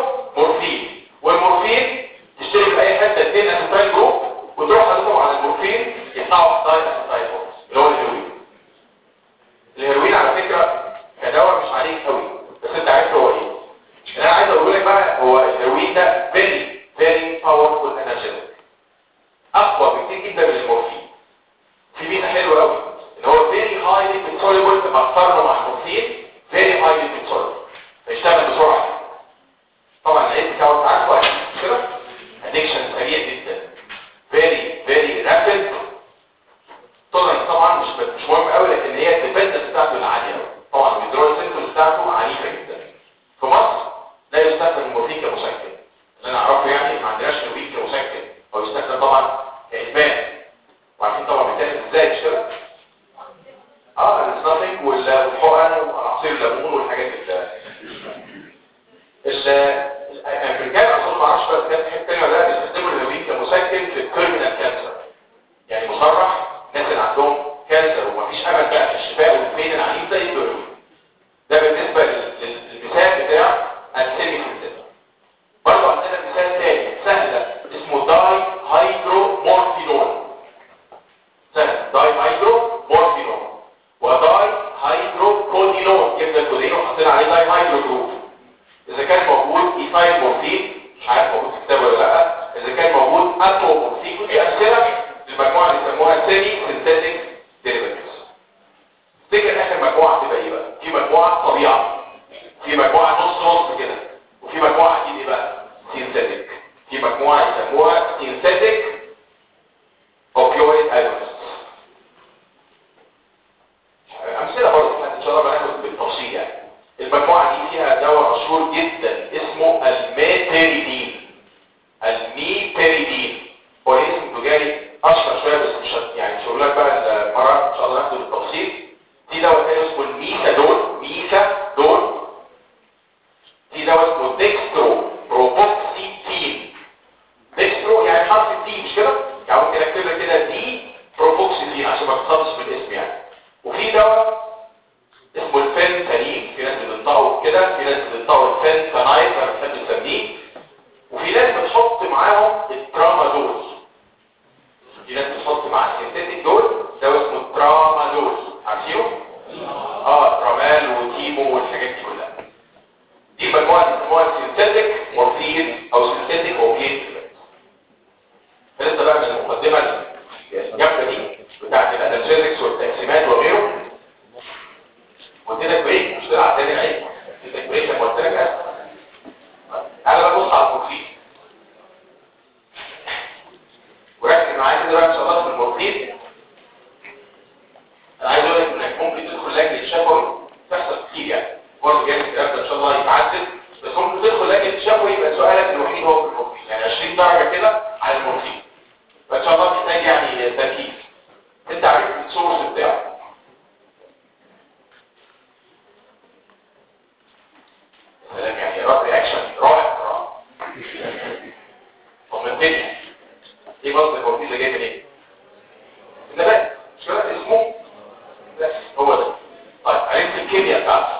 الامريكان اظن ما اعرفش بقى كان في حته ثانيه ولا لا بيستخدموا الهيروين كمسكن في التيرمينال كانسر يعني مصرح الناس اللي عندهم كانسر ومفيش امل بقى في الشفاء والبين العنيف زي الهيروين ده بالنسبه لل- لل- للمثال بتاع السيمي سنتين برضه عندنا مثال تاني سهل ده اسمه داي هيدرو مورفينول سهل داي هيدرو مورفينول وداي هيدرو كودينول جبنا الكودين وحطينا عليه داي هيدرو جروب اذا كان موجود ايثايل مورفين مش عارف موجود في الكتاب ولا لا اذا كان موجود اتو مورفين ودي امثله للمجموعه اللي يسموها سيمي سينثيتك ديريفاتيفز تفتكر اخر مجموعه تبقى ايه بقى في مجموعه طبيعه في مجموعه نص نص كده وفي مجموعه اكيد ايه بقى سينثيتك في مجموعه يسموها سينثيتك اوبيويد اجونست امثله برضه احنا ان شاء الله بناخد بالتفصيل يعني المجموعه دي فيها دواء مشهور جدا اسمه الميتيريدين الميتيريدين هو اسم تجاري اشهر شويه بس مش هت- يعني مش هقول لك بقى المره ان شاء الله ناخده بالتفصيل في دواء تاني اسمه الميثادون ميثادون في دواء اسمه ديكسترو بروبوكسيتين ديكسترو يعني حرف التي مش كده يعني ممكن اكتب لك كده دي بروبوكسيتين عشان ما تخلصش بالاسم يعني وفي دواء اسمه الفنتانين في ناس بتنطقوا كده في ناس بتنطقوا الفنتانايل انا بحب اسميه وفي ناس بتحط معاهم الترامادول في ناس بتحط مع السنتيتيك دول ده اسمه الترامادول عارفينه؟ اه ترامال وتيمو والحاجات دي كلها دي مجموعه بيسموها سينثيتيك مورفين او سينثيتيك اوبيت لسه بقى من المقدمه الجامده دي بتاعت الانالجيزكس والتقسيمات وغيره قلت لك بريك مش تلعب تاني العيد قلت لك بريك لما قلت لك اسف انا بقى بص على المورفين وركز معايا كده بقى ان شاء الله في المورفين انا عايز اقول لك انك ممكن تدخل لجنه شفوي تحصل كتير يعني برضه جاي الكلام ده ان شاء الله يتعدل بس ممكن تدخل لجنه شفوي يبقى سؤالك الوحيد هو في المورفين يعني 20 درجه كده على المورفين فان شاء الله محتاج يعني تركيز انت عرفت السورس بتاعه سلام يعني رد رياكشن رائع رائع طمنتني ايه مصدر البروتين اللي جاي منين النبات مش كده اسمه بس هو ده طيب عرفت الكيمياء بتاعته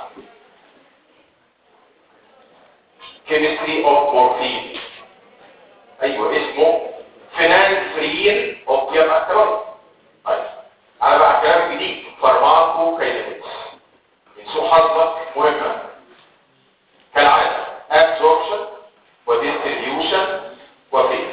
chemistry of morphine ايوه اسمه فينانفرين اوبيوم اكترويد طيب على بقى الكلام الجديد فارماكو كاينيتكس من سوء حظك مهمه كالعاده absorption وديستريبيوشن وفين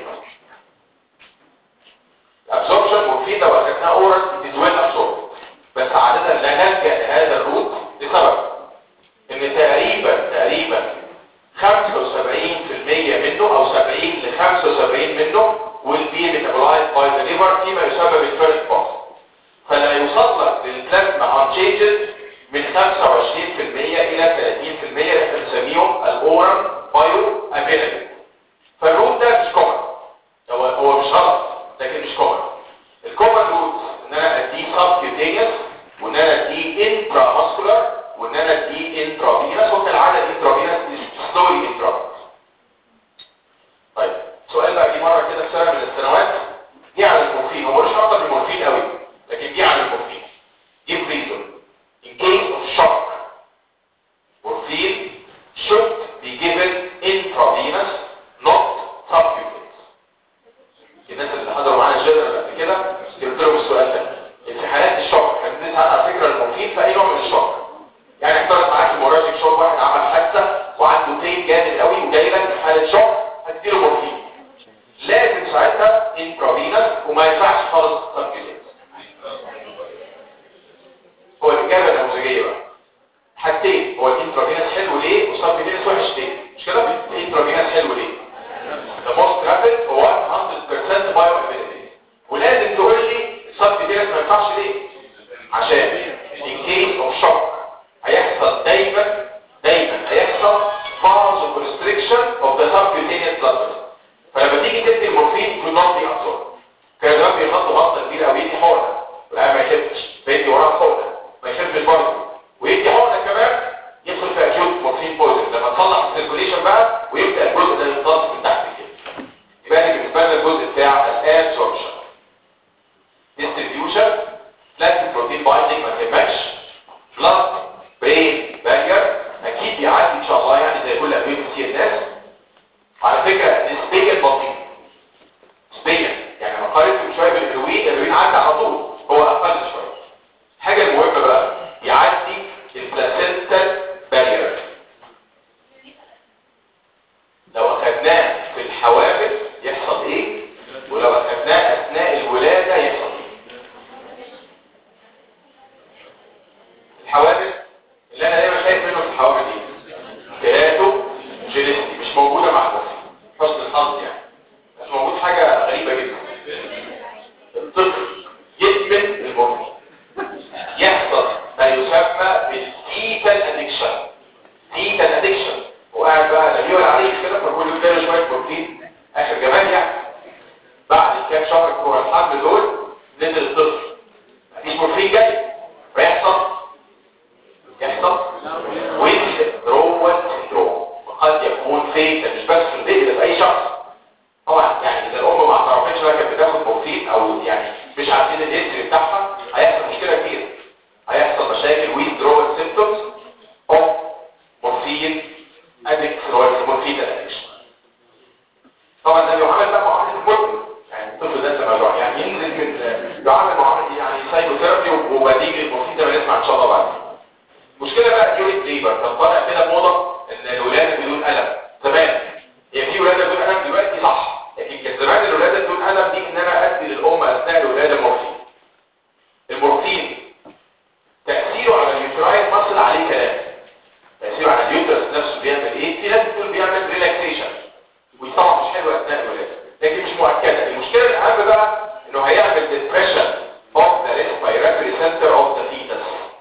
absorption وفين لو اخذناها اورال بتزويل absorb بس عاده لا نلجا لهذا الروت لسبب ان تقريبا تقريبا 75% منه او 70 ل 75 منه will be metabolized by the liver فيما يسمى بالفيرست باس فلا يوصل لك للبلازما unchanged من 25% الى 30% اللي احنا بنسميهم الاورال بايو افيلابل فالروت ده مش كومن هو هو مش غلط لكن مش كومن الكومن روت ان انا اديه سبكيوتينيوس وان انا اديه انترا ماسكولار وان انا اديه انترافينوس وكالعاده الانترافينوس ستوري انترافينوس طيب سؤال بقى جه مره كده في سنه من السنوات جه على المورفين هو ملوش علاقه بالمورفين قوي لكن جه على المورفين give reason in case of shock morphine should be given intravenous not subcutaneous الناس اللي حضروا معانا الجنرال قبل كده جبت لهم السؤال ده في حالات الشوك احنا بندرس على فكره المورفين في اي نوع من الشوك يعني افترض معاك هيموراجيك شوك واحد عمل حادثه وعنده بين جامد قوي وجاي لك في حاله شوك هتديله مورفين لازم ساعتها انترافينوس وما ينفعش خالص سبكيوتينوس هو الاجابه النموذجيه بقى حاجتين هو الانترافينوس حلو ليه والسبكيوتينوس وحش ليه مش كده الانترافينوس حلو ليه the most rapid هو 100% bioavailability ولازم تقول لي السبكيوتينوس ما ينفعش ليه عشان in case of shock هيحصل دايما دايما هيحصل vasoconstriction of the subcutaneous blood vessel فلما تيجي تدي المورفين to not be absorbed كان زمان بيحطوا غطا كبير قوي يدي حقنه والآن ما يخفش فيدي وراه حقنه ما يخفش برضه ويدي حقنه كمان يدخل في acute morphine poison لما تصلح السيركوليشن بقى موجوده مع المورفين حسن الحظ يعني بس موجود حاجه غريبه جدا الطفل يدمن المورفين يحصل ما يسمى بالفيتال ادكشن فيتال ادكشن وقاعد بقى لا يقول عليه كده فكل له شويه مورفين اخر جمال يعني بعد كام شهر بتوع الحمل دول نزل الطفل مفيش مورفين جاي فيحصل يحصل withdrawal syndrome وقد يكون فيتا مش بس في البيبي ده في اي شخص طبعا يعني اذا الام ما اعترفتش بقى كانت بتاخد مورفين او يعني مش عارفين الهيستوري بتاعها هيحصل مشكله كبيره هيحصل مشاكل withdrawal symptoms of morphine addict اللي هو المورفين addiction طبعا ده بيعامل بقى معامله المدمن يعني الطفل ده لما يروح يعني ينزل من يعامل معامله يعني سايكوثيرابي وبديل المورفين ده بنسمع ان شاء الله بعد مشكله بقى اليوريك ليبر كان طالع كده موضه ان الولاده بدون الم زمان هي في ولاده بدون الم دلوقتي صح لكن كان زمان الولاده بدون الم دي ان انا ادي للام اثناء الولاده مورفين المورفين تاثيره على اليوتراين مصل عليه كلام تاثيره على اليوترس نفسه بيعمل ايه في ناس بتقول بيعمل ريلاكسيشن ودي طبعا مش حلوه اثناء الولاده لكن مش مؤكده المشكله الاهم بقى انه هيعمل ديبريشن of the respiratory center of the fetus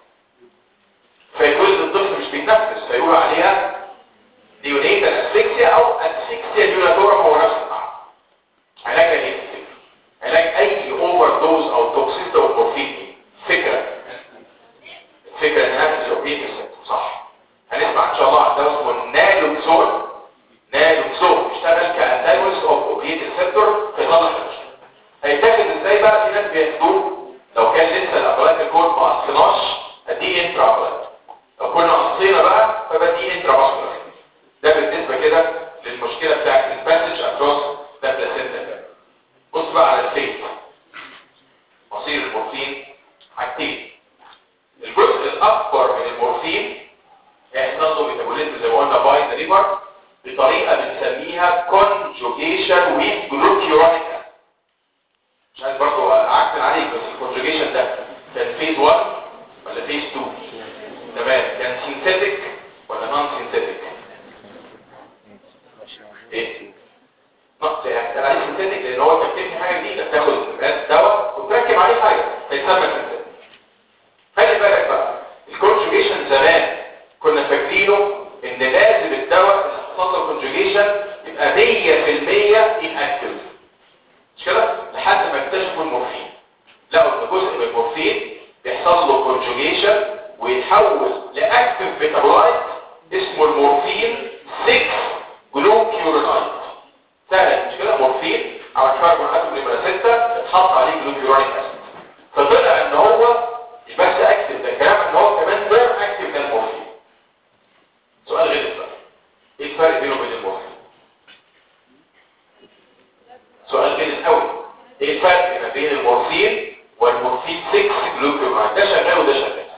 فيكون الطفل مش بيتنفس فيقول عليها نيونيتال اسفكسيا او اسفكسيا نيوناتورم هو نفس المعنى علاجها ايه علاج اي اوفر دوز او توكسيستي او مورفين فكره الفكره ان نفس الاوبيتس صح هنسمع ان شاء الله عن دواء اسمه نالوكسون نالوكسون بيشتغل كانتاجونست اوف اوبيت ريسبتور في صالح المشكله هيتاخد ازاي بقى في ناس بياخدوه لو كان لسه الابرات الكود ما قصناش اديه انترا ابرات لو كنا قصينا بقى فبديه انترا ماسكولار ده بالنسبه كده للمشكله بتاعت الباسج اكروس ذا بلاسينتا بص بقى على الفيت مصير المورفين حاجتين الجزء الاكبر من المورفين يحصل له ميتابوليزم زي ما قلنا باي ذا ليفر بطريقه بنسميها كونجوجيشن ويز جلوكيورونيك مش عايز برضه اعكن عليك بس الكونجوجيشن ده كان فيز 1 ولا فيز 2 تمام كان سينثيتك ولا نون سينثيتك ايه نقص يعني كان عليه سينثيتك لان هو انت بتبني حاجه جديده بتاخد دواء وتركب عليه حاجه فيسمى سينثيتك خلي بالك بقى الكونجوجيشن زمان كنا فاكرينه ان لازم الدواء اللي حصل له كونجوجيشن يبقى 100% انكتيف مش كده لحد ما اكتشفوا المورفين لقوا ان جزء من المورفين بيحصل له كونجوجيشن ويتحول لاكتيف ميتابولايت اسمه المورفين 6 جلوكيورونايت سهل مش كده مورفين على كربون اتوم نمره 6 اتحط عليه جلوكيورونيك اسيد فطلع ان هو مش بس اكتيف ده كلام ان هو كمان مور اكتيف من المورفين سؤال غير بقى ايه الفرق بينه وبين المورفين سؤال غير قوي ايه الفرق ما بين المورفين والمورفين 6 جلوكيورونايت ده شغال وده شغال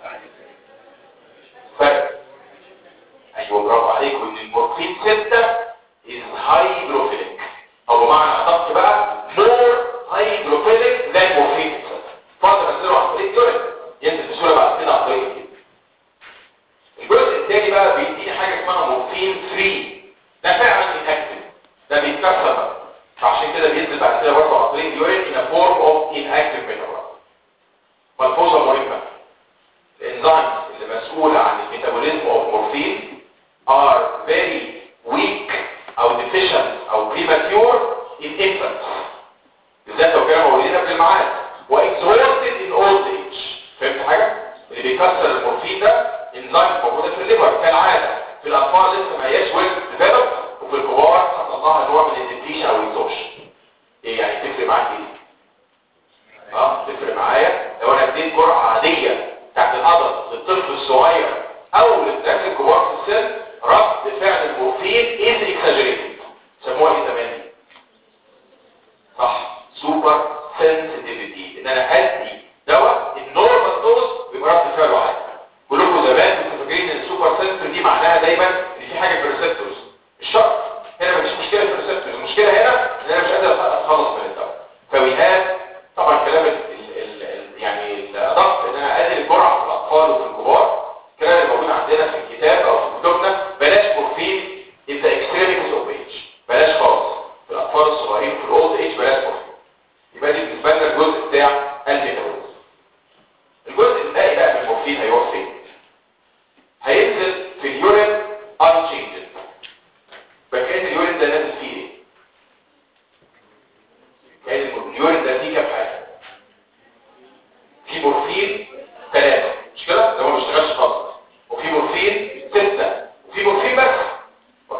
فرق ايوه برافو عليكم ان المورفين 6 is hydrophilic او بمعنى ادق بقى more hydrophilic than morphine فاضل انزله عن طريق يورين ينزل بسهوله بعد كده عن طريق الجلد الجزء الثاني بقى بيديني حاجه اسمها مورفين 3 ده فعلا inactive ده بيتكسر بقى فعشان كده بينزل بعد كده برضه عن طريق اليورين in a form of inactive metabolite ملحوظه مهمه الانزيمز اللي مسؤوله عن الميتابوليزم اوف مورفين are very weak او deficient او premature in infants بالذات لو كانوا مولودين قبل الميعاد واكزورتد in old age فهمت حاجه اللي بيكسر المورفين ده انزيم موجوده في الليفر كالعاده في الاطفال لسه ما هياش ويل ديفلوب وفي الكبار حصل لها نوع من الديبليشن او اكزوشن ايه يعني تفرق معاك ايه اه تفرق معايا لو انا اديت جرعه عاديه بتاعت العضل للطفل الصغير او للناس الكبار في السن رد فعل المورفين از اكساجريتد سموها ايه زمان صح سوبر سنسيتيفيتي ان انا ادي دواء النورمال دوز بيبقى رد فعله عالي كلكم زمان كنتوا فاكرين ان السوبر سنسيتيف دي معناها دايما ان في حاجه في الريسبتورز مش شرط هنا مفيش مشكله في الريسبتورز المشكله هنا ان انا مش قادر اتخلص من الدواء فويهات طبعا كلام ال ال ال يعني الادق ان انا اقلل الجرعه في الاطفال وفي الكبار الكلام اللي موجود عندنا في الكتاب او في كتبنا بلاش مورفين انت اكستريمي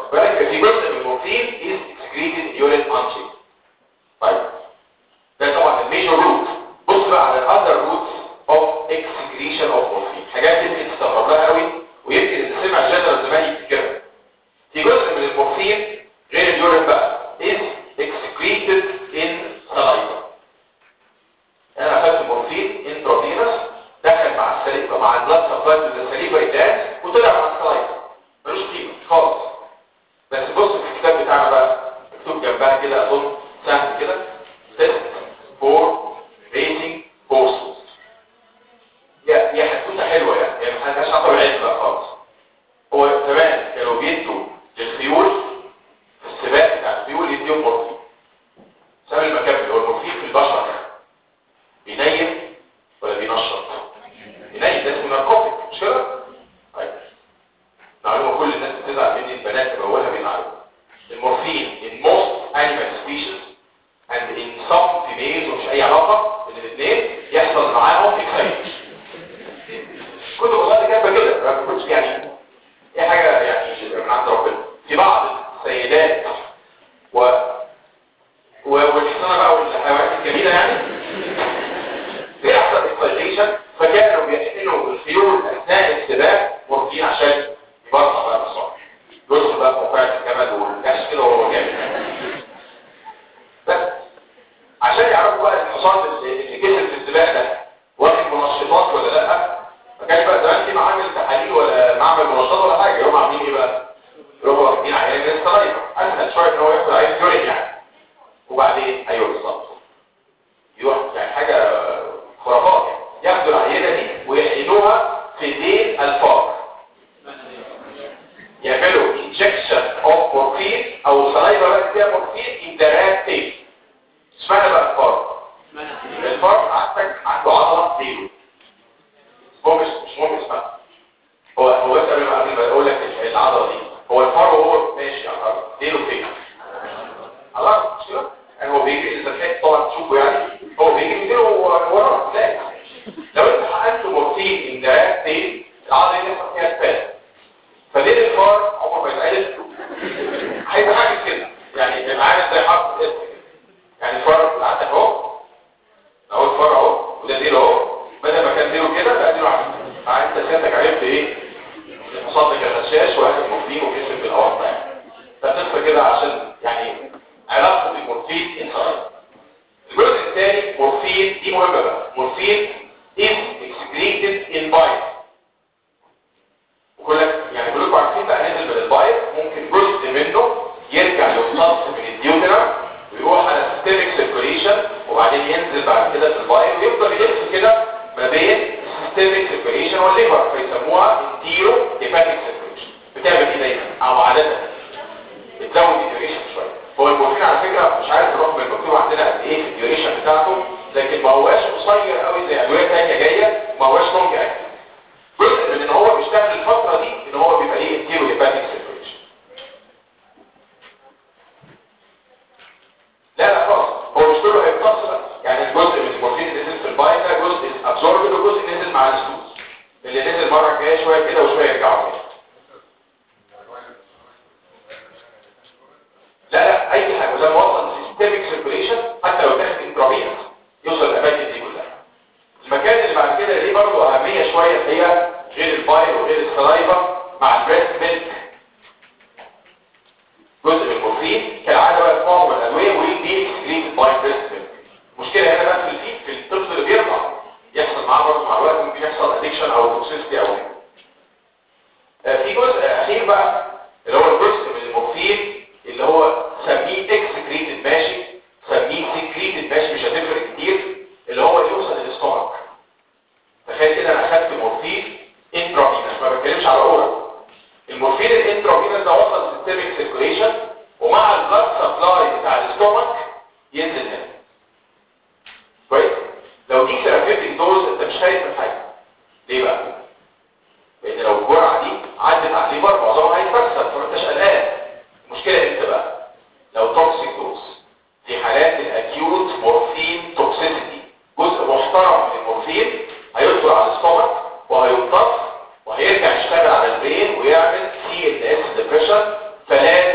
بالك في جزء من المورفين is excreted in urine unchecked طيب ده طبعا الميجور روت بص بقى على الاذر روتس اوف excretion of morphine حاجات يمكن تستغرب لها قوي ويمكن اللي سمع جنرال زمان يفتكرها في جزء من المورفين غير اليورين بقى is excreted in saliva انا اخدت مورفين انترافينوس دخل مع السليفه مع البلاد سبلاي للسليفه الداس وطلع مع السلايفه ملوش قيمه خالص بس بص في الكتاب بتاعنا بقى مكتوب جنبها كده اظن سهل كده تيست فور ريتنج هورسز يا يا حدوته حلوه يعني يعني ما حدش عطى العلم بقى خالص هو زمان كانوا بيدوا للخيول في السباق بتاع الخيول يديهم مورفين سبب المكمل هو المورفين في البشر بينيم ولا بينشط بينيم ده اسمه ناركوتيك مش كده طيب معلومه كل الناس بتزعل مني البنات اللي بقولها بينعرفوا المورفين in most animal species and in some females ومش اي علاقه بين الاثنين يحصل معاهم excitation كنت والله كاتبه كده ما كنتش يعني اي حاجه يعني من عند ربنا في بعض السيدات و و- والحصانه بقى والحيوانات الجميله يعني بيحصل اكسايتيشن فكانوا بيحقنوا الخيول اثناء السباق مورفين عشان يبطل بقى بسرعه يدخل بقى في موقع الجمل والكاش كده وهو جامد بس عشان يعرفوا بقى الحصان اللي اللي كسب في السباق ده واخد منشطات ولا لا ما كانش بقى زمان في معامل تحاليل ولا معمل منشطات ولا حاجه يقوموا عاملين ايه بقى؟ يروحوا واخدين عينه من السلايفه اسهل شويه ان هو ياخد عين يورين يعني وبعدين ايوه بالظبط يروح يعني حاجه خرافات يعني ياخدوا العينه دي ويحقنوها في دين الفار يعملوا injection of morphine او السلايفه بقى فيها morphine in the rat tail اشمعنى بقى الفار؟ الفار عندك عنده عضله ديله هو مش مش مهم اسمها هو هو بس قبل ما قبل ما اقول لك العضله دي هو الفار وهو ماشي على الارض ديله فين؟ على الارض مش كده؟ يعني هو بيجري اذا الحته طبعا تشوفه يعني هو بيجري يديله ورا تلاقي لو انت حقنت مورفين ان ده تيل العضله دي يحصل فيها سباز فديل الفار عمره ما يتعرف هيبقى حاجه كده يعني معانا زي حرف اس كده يعني الفار عندك اهو اهو الفار اهو وده ديل اهو بدل ما كان ديله كده بقى ديله عكس فانت سيادتك عرفت ايه الحصان ده كان غشاش واخد مورفين وكسب بالاوسط يعني فقصه كده عشان يعني علاقه المورفين انسان الجزء الثاني مورفين دي مهمه بقى مورفين is excreted in bile وكل يعني كلكم عارفين بقى نزل من البايل ممكن جزء منه يرجع يمتص من الديودرم ويروح على systemic circulation وبعدين ينزل بعد كده في البايل ويفضل يلف كده ما بين systemic circulation والليفر فيسموها انتيرو hepatic circulation بتعمل ايه دايما او عاده بتزود الديوريشن شويه هو المورفين على فكره مش عارف الرقم المكتوب عندنا قد ايه في الديوريشن بتاعته لكن ما هواش قصير قوي زي ادويه ثانيه جايه ما هواش لونج اكتف جزء من ان هو بيشتغل الفتره دي ان هو بيبقى ليه انتيرو هيباتيك سيركيوليشن لا لا خالص هو مش كله هيتصل يعني الجزء من المورفين اللي نزل في الباين ده جزء ابزوربد وجزء نزل مع السوس اللي نزل المره الجايه شويه كده وشويه يرجعوا تاني لا لا اي حاجه لما وصل سيستميك سيركيوليشن حتى لو داخل انترافينس يوصل الاماكن دي كلها المكان اللي بعد كده ليه برضه اهميه شويه هي غير البايل وغير السلايفا مع البريست ميلك جزء من المورفين كالعاده بقى في معظم الادويه ودي اكسكريتد باي بريست ميلك المشكله هنا بقى في الفيد في الطفل اللي بيرضع يحصل معاه برضه مع الوقت ممكن يحصل ادكشن او توكسيستي او غيره آه، في جزء اخير بقى اللي هو الجزء من المورفين اللي هو سميه اكسكريتد ماشي سميه سكريتد ماشي مش هتفرق كتير اللي هو يوصل للاستومك تخيل كده انا اخدت مورفين انترافينس ما بتكلمش على اورال المورفين الانترافينس ده وصل سيستميك سيركوليشن ومع البلاد سبلاي بتاع الاستومك ينزل هنا كويس لو دي ثيرابيوتيك دوز انت مش خايف من حاجه ليه بقى لان لو الجرعه دي عدت على الليفر معظمها هيتكسر فما انتش قلقان المشكله امتى بقى لو توكسيك دوز في حالات الاكيوت مورفين توكسيسيتي جزء محترم من المورفين هيدخل على الاستومك وهيمتص وهيرجع يشتغل على البرين ويعمل سي ان اس ديبريشن فلازم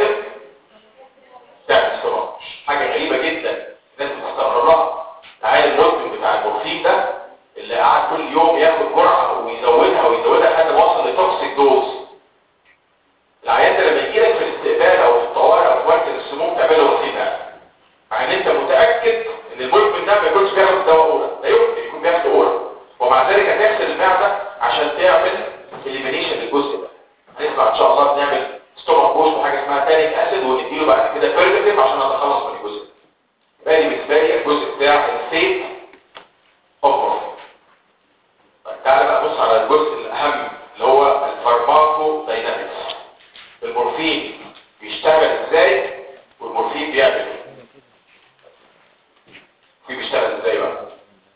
اسمها تانيك اسيد ونديله بعد كده بيرميتيف عشان اتخلص من الجزء ده دي بالنسبه لي الجزء بتاع السيت اوف طيب تعالى بقى بص على الجزء الاهم اللي هو الفارماكو داينامكس المورفين بيشتغل ازاي والمورفين بيعمل ايه في بيشتغل ازاي بقى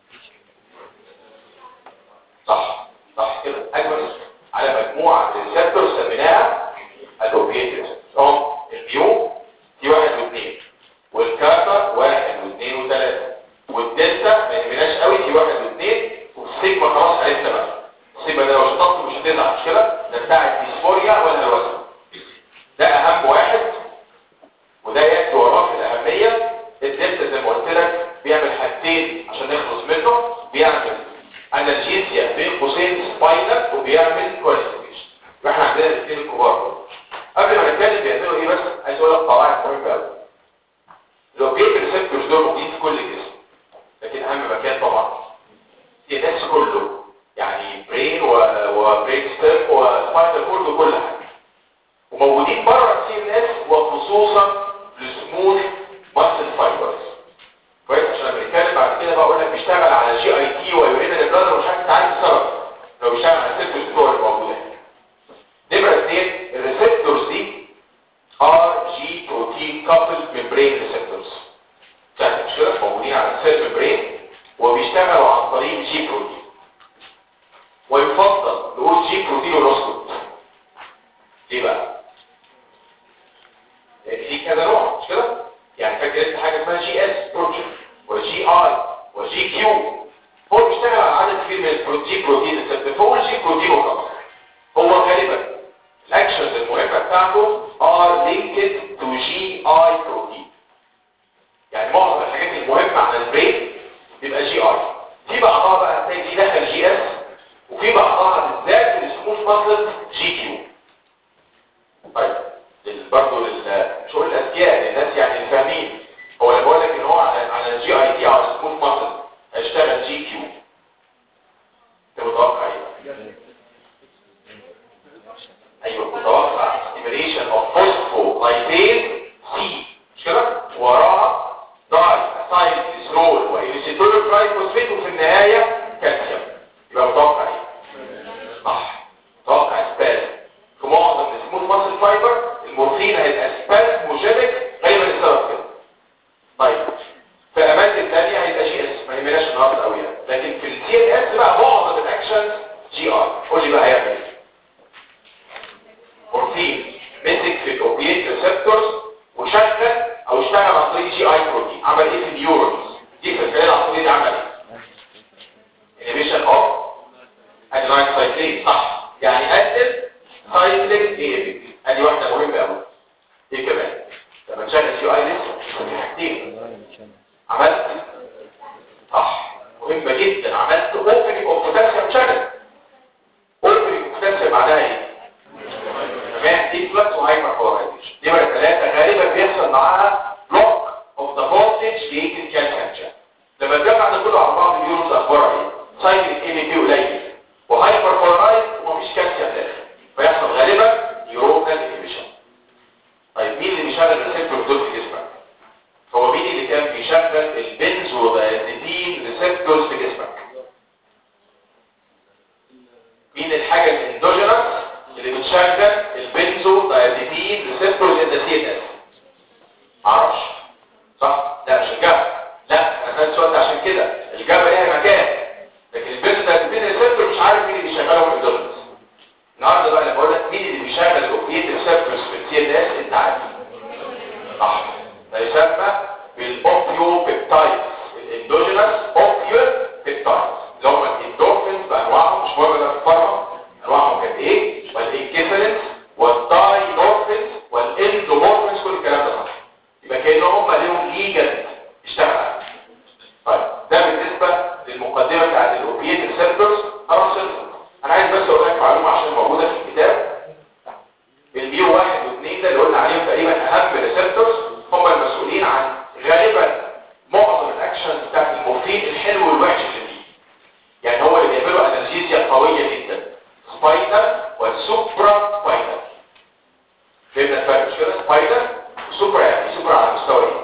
صح صح كده اجمل على مجموعه ريسبتور سميناها الاوبيتيف هم الميو دي واحد واثنين والكارتر واحد واثنين وثلاثه والدلتا ما يهمناش قوي دي واحد واثنين والسيجما خلاص عرفنا بقى السيجما ده لو شططت مش هتزعل مش كده ده بتاع الديسفوريا ولا الوزن ده اهم واحد وده يأتي وراه في الأهمية الدلتا زي ما قلت لك بيعمل حاجتين عشان نخلص منه بيعمل انالجيزيا بين قوسين سباينال وبيعمل كواليفيكيشن واحنا عندنا الاثنين الكبار دول. قبل ما نتكلم بيعملوا ايه بس عايز اقول لك قواعد مهمه قوي الاوبيت ريسبتورز دول موجودين في كل الجسم لكن اهم مكان طبعا في الناس كله يعني برين وبرين ستيم وسباينال كورد وكل حاجه وموجودين بره السي ان اس وخصوصا السموث ماسل فايبرز كويس عشان لما نتكلم بعد كده بقى اقول لك بيشتغل على جي اي تي ويورينا البلد ومش عارف تعرف السبب لو بيشتغل على السيرفس بتوع الموجوده نمره اثنين الريسبتورز دي ار جي بروتين كابل ميمبرين ريسبتورز سهل مش كده موجودين على السيل ميمبرين وبيشتغلوا عن طريق الجي بروتين ويفضل نقول جي بروتين ونسكت ليه بقى؟ لان في كذا نوع مش كده؟ يعني فاكر انت حاجه اسمها جي اس بروتين وجي اي وجي كيو هو بيشتغل على عدد كبير من البروتين بروتين ريسبتور فهو الجي بروتين وخلاص هو غالبا الاكشنز المهمه بتاعته ار لينكد تو جي اي بروتين يعني معظم الحاجات المهمه على البرين بيبقى جي اي في بعضها بقى هتلاقي دي دخل جي اس وفي بعضها بالذات السموث ماسل جي كيو طيب برضه للشغل الاذكياء للناس يعني الفاهمين هو اللي بقول لك ان هو على على الجي اي تي على السموث ماسل هيشتغل جي كيو انت متوقع ايه؟ ايوه متوقع ستيميليشن اوف فوسفولايبيز سي مش كده؟ وراها داي اسايل ديسرول وايليسيتول ترايفوسفيت وفي النهايه كالسيوم يبقى متوقع ايه؟ صح متوقع سبازم في معظم السموث ماسل فايبر المورفين هيبقى سبازموجينيك غالبا السبب كده طيب في اماكن ثانيه هيبقى جي اس ما يهمناش النهارده قوي يعني لكن في السي ان اس بقى معظم الاكشنز جي ار قول لي بقى هيعمل ايه مورفين مسك في الاوبيات ريسبتورز وشغل او اشتغل عن طريق جي اي بروتين عمل ايه في النيورونز دي في الخلايا العصبيه دي عمل ايه انيبيشن اوف اديناين سايكلين صح يعني قتل سايكلين ايه ادي واحده مهمه قوي ايه كمان لما تشغل جي اي لسه في حاجتين عملت صح مهمه جدا عملت اوبننج اوف بوتاسيوم شانل اوبننج اوف بوتاسيوم معناها ايه تمام دي فلكس وهايبر بولارايزيشن دي بقى ثلاثه غالبا بيحصل معاها بلوك اوف ذا فولتج جيت الكالسيوم شانل لما الجمع ده كله على بعض اليونز اخبارها ايه سايكل ام بي قليل وهايبر بولارايز ومفيش كالسيوم داخل فيحصل غالبا نيورونال انهبيشن طيب مين اللي بيشغل الريسبتور دول في جسمك هو مين اللي كان بيشغل البنزودايازيبين ريسبتورز في جسمك مين الحاجه الاندوجينس اللي بتشغل البنزودايازيبين ريسبتورز ان ذا سي ان اس معرفش صح لا مش الجبل لا انا سالت السؤال ده عشان كده الجبل ليها مكان لكن البنزودايازيبين ريسبتور مش عارف مين اللي بيشغله الاندوجينس النهارده بقى انا بقول لك مين اللي بيشغل الاوبيات ريسبتورز في السي ان اس انت عارف صح ده يسمى بالاوبيو بيبتايدز الاندوجينس اوبيو بيبتايدز اللي هم الاندورفينز بانواعهم مش مهم ده في الفارما انواعهم كانت ايه والانكيفالنس والداينورفينز والاندومورفينز سبايدر سوبر يعني سوبر على مستوى ايه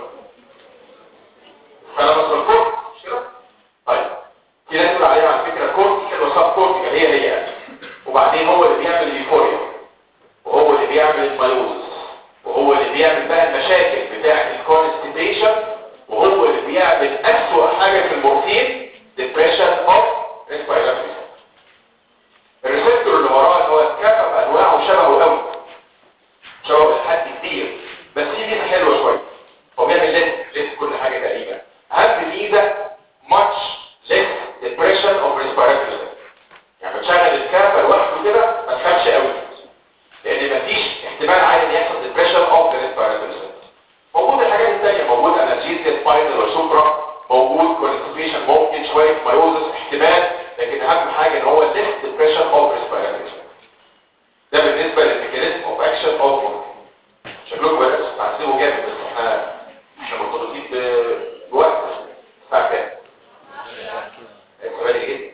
فانا مثلا كورت مش كده طيب في ناس بتقول عليها على فكره كورتيكال وسب كورتيكال هي هي يعني. وبعدين هو اللي بيعمل اليوفوريا وهو اللي بيعمل المايوزس وهو اللي بيعمل بقى المشاكل بتاعه الكونستيبيشن وهو اللي بيعمل اسوأ حاجه في المورفين depression of respiratory الريسبتور اللي وراه اللي هو الكفه بانواعه شبهه قوي شبهه لحد كبير بس في ميزه حلوه شويه هو بيعمل ليست ليست كل حاجه تقريبا اهم ميزه much less depression of respiratory system يعني بتشغل الكفه لوحده كده ما تخافش قوي لان مفيش احتمال عالي ان يحصل depression of the respiratory system موجود الحاجات الثانيه موجود انالجيزيا سباينال وسوبرا موجود كونستيبيشن ممكن شويه مايوزس احتمال لكن اهم حاجه ان هو less depression of respiratory system ده بالنسبه للميكانيزم اوف اكشن اوف شكلكم بس تعذبوا جامد بس احنا احنا مرتبطين ب- بوقت الساعه كام؟ السؤال جدا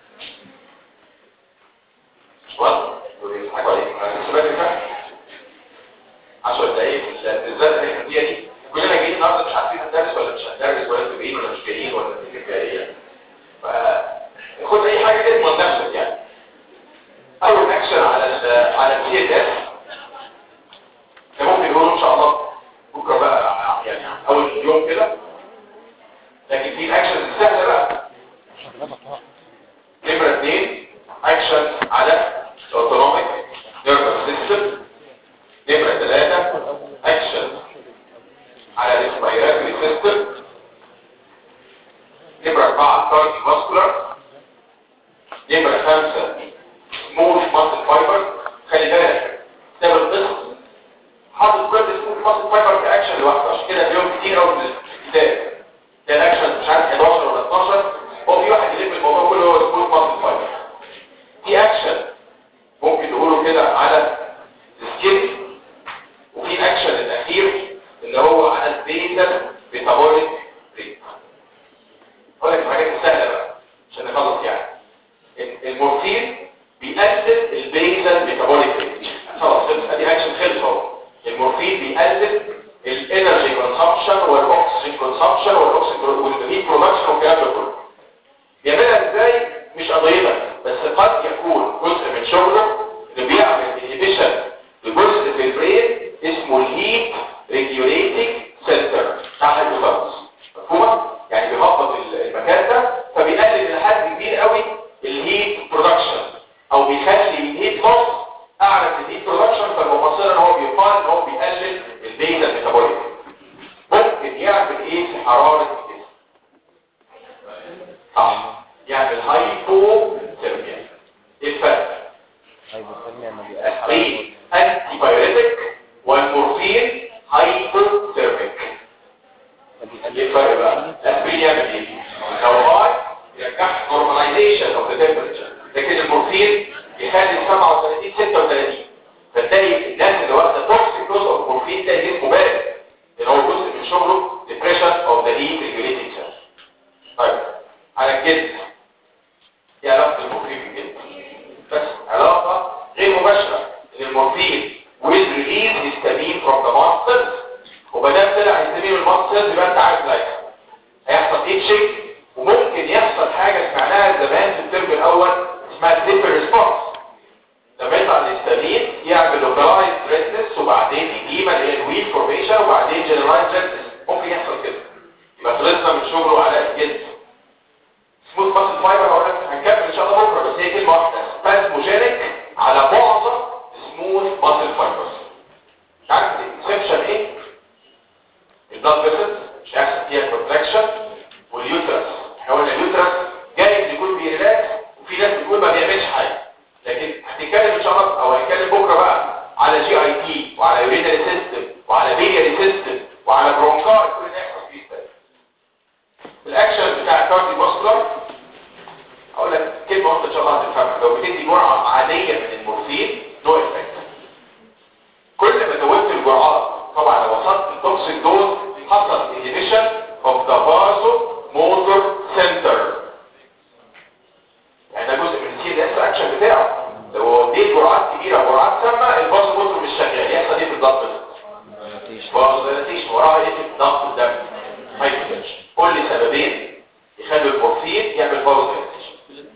مش واضح بيضحكوا عليك انا لسه بدري فعلا 10 دقايق بالذات اللي احنا فيها دي كلنا جايين النهارده مش عارفين هندرس ولا مش هندرس ولا انتوا جايين ولا مش جايين ولا الفكره ايه فخد اي حاجه كده من نفسك يعني اول اكشن على ال على السي اس اس ده ممكن نقوله ان شاء الله بكره بقى يعني اول يوم كده لكن في الاكشنز السهله بقى نمره اثنين اكشن على الاوتونوميك نيرفس سيستم نمره ثلاثه اكشن على الريسبيراتوري سيستم نمره اربعه كارديو فاسكولار نمره خمسه سموث ماسل فايبر خلي بالك كتاب القسم حاطط كل سموث ماسل فايبر كاكشن لوحده عشان كده اليوم كتير قوي في الكتاب ده الاكشن مش عارف 11 ولا 12 هو في واحد يلم الموضوع كله هو سموث ماسل فايبر في اكشن ممكن نقوله كده على السكين وفي اكشن الاخير اللي هو على البيتال ميتابوليك ريت اقول لك الحاجات السهله بقى عشان نخلص يعني المورفين بيقلل البيزل ميتابوليك ريت خلاص خلص ادي اكشن خلص اهو المورفين بيقلل الانرجي كونسامشن والاكسجين كونسامشن والاكسجين والهيت برودكشن والكلام ده كله بيعملها ازاي مش قضيتك بس قد يكون جزء من شغله اللي بيعمل انهبيشن لجزء في البرين اسمه الهيت ريجوليتنج سنتر بتاع الهيبوثالاموس مفهومه يعني بيهبط المكان ده فبيقلل لحد كبير قوي الهيت برودكشن او بيخلي الهيت لوس اعلى من الهيت برودكشن فالمفسر ان هو بيقال ان هو بيقلل البيتا ميتابوليك ممكن يعمل ايه في حراره الجسم صح يعمل هايبوثيرميا ايه الفرق هايبوثيرميا ما الاسبرين انتي بايوريتك والمورفين هايبوثيرميك ايه الفرق بقى الاسبرين يعمل ايه لو هاي يرجع نورماليزيشن اوف ذا تمبريتشر لكن المورفين يخلي 37 36 فتلاقي الناس اللي واخده توكسيك دوز اوف مورفين تلاقي جسمه بارد لان هو جزء من شغله ديبريشن اوف ذا هيت ريجوليتنج سيل طيب على الجلد ايه علاقه المورفين بالجلد بس علاقه غير مباشره ان المورفين will release histamine from the muscles وبدل طلع histamine من المسلز يبقى انت عارف لايك هيحصل itching وممكن يحصل حاجه سمعناها زمان في الترم الاول اسمها ديبر ريسبونس لما يطلع الهستامين يعمل لوكالايز ريدنس وبعدين ايديما اللي هي الويل فورميشن وبعدين جنرالايز ريدنس ممكن يحصل كده يبقى خلصنا من شغله على الجلد سموث ماسل فايبر هقول لك هنكمل ان شاء الله بكره بس هي كلمه واحده سبازموجينيك على معظم سموث ماسل فايبرز مش عارف الاكسبشن ايه البلاد فيسلز مش هيحصل فيها كونتراكشن واليوترس احنا قلنا اليوترس جايز يكون بيريلاكس وفي ناس بتقول ما بيعملش حاجه لكن هنتكلم ان شاء الله او هنتكلم بكره بقى على جي اي تي وعلى يورينري سيستم وعلى بيلياري سيستم وعلى برونكاي كل ده يحصل فيه ازاي الاكشن بتاع الكارديو فاسكولار هقول لك كلمه واحده ان شاء الله هتفهمها لو بتدي جرعه عاديه من المورفين نو افكت كل ما زودت الجرعات طبعا لو وصلت للتوكسيك دوز حصل انهبيشن اوف ذا فازو موتور سنتر يعني ده جزء من السي دي اس اكشن بتاعه لو اديت جرعات كبيره جرعات سامه الفازو موتور مش شغال يحصل ايه بالظبط هايبوتنشن وراها ايه ضغط الدم هايبوتنشن كل سببين يخلوا المورفين يعمل فازودايليتيشن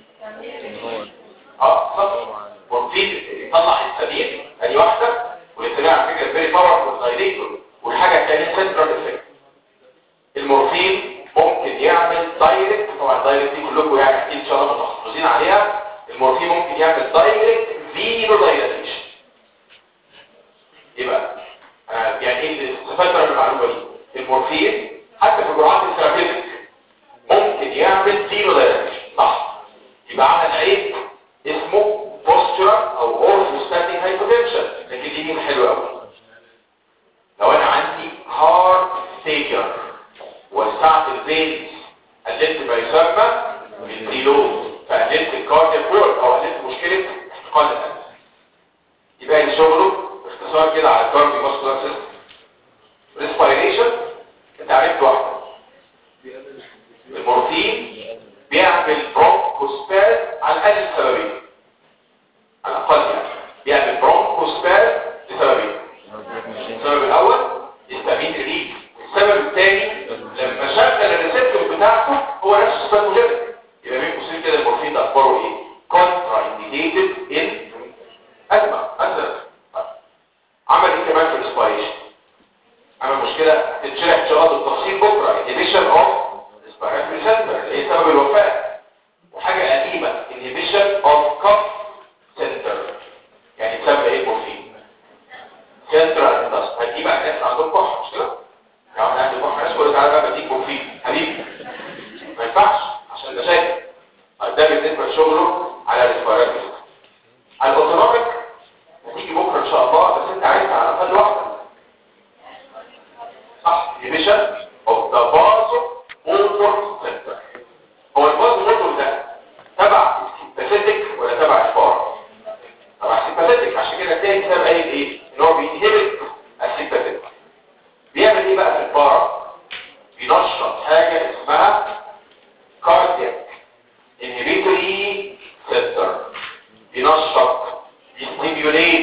اه صح مورفين يطلع السبيل ادي واحده والسبيل على فكره فيري باورفول دايليتور والحاجه الثانيه سنترال افكت المورفين ممكن يعمل دايركت طبعا الدايركت دي كلكم يعني اكيد ان شاء الله متخصصين عليها المورفين ممكن يعمل دايركت فينو دايلاتيشن ايه بقى آه يعني ايه استفدت من المعلومه دي المورفين حتى في جرعات الثيرابيوتيك ممكن يعمل فينو دايلاتيشن صح يبقى عمل عيب اسمه بوسترال او اورثوستاتيك هايبوتنشن لكن دي مين حلوه قوي لو انا عندي هارت فيجر وسعت الفينز قللت ما يسمى بالديلود فقللت الكاردياك وورد او قللت مشكله احتقان القلب يبقى شغله باختصار كده على الكارديو ماسكولار سيستم ريسبيريشن انت عرفت واحده المورفين بيعمل برونكوسباز على الاقل لسببين على الاقل يعني بيعمل برونكوسباز لسببين السبب الاول يستميت ريليف السبب الثاني لما شغل الريسبتور بتاعته هو نفسه سباتوجينيك يبقى بين قوسين كده المورفين ده اخباره ايه كونترا انديكيتد ان ازمه ازمه عمل ايه كمان في الاسبيريشن عمل مشكله تتشرح ان شاء الله بالتفصيل بكره انهبيشن اوف ريسبيراتوري سنتر اللي هي سبب الوفاه وحاجه قديمه انهبيشن اوف كف سنتر يعني تسمى ايه المورفين سنترال اندس هتجيب على الناس عندهم كح مش كده لو انا عندي كح ناس كل تعالى بقى بديك مورفين حبيبي ما ينفعش عشان ده شايف ده بالنسبه لشغله على الريسبيراتوري على الاوتونوميك هتيجي بكره ان شاء الله بس انت عايز على الاقل واحده صح ديفيشن اوف ذا بازو موتور سنتر هو البازو موتور ده تبع السيمباثيك ولا تبع الفار تبع السيمباثيك عشان كده تلاقي كتاب قايل ايه ان هو بينهبت السيمباثيك بيعمل ايه بقى في البارا بينشط حاجه اسمها كاردياك انهبيتوري سنتر بينشط بيستيميوليت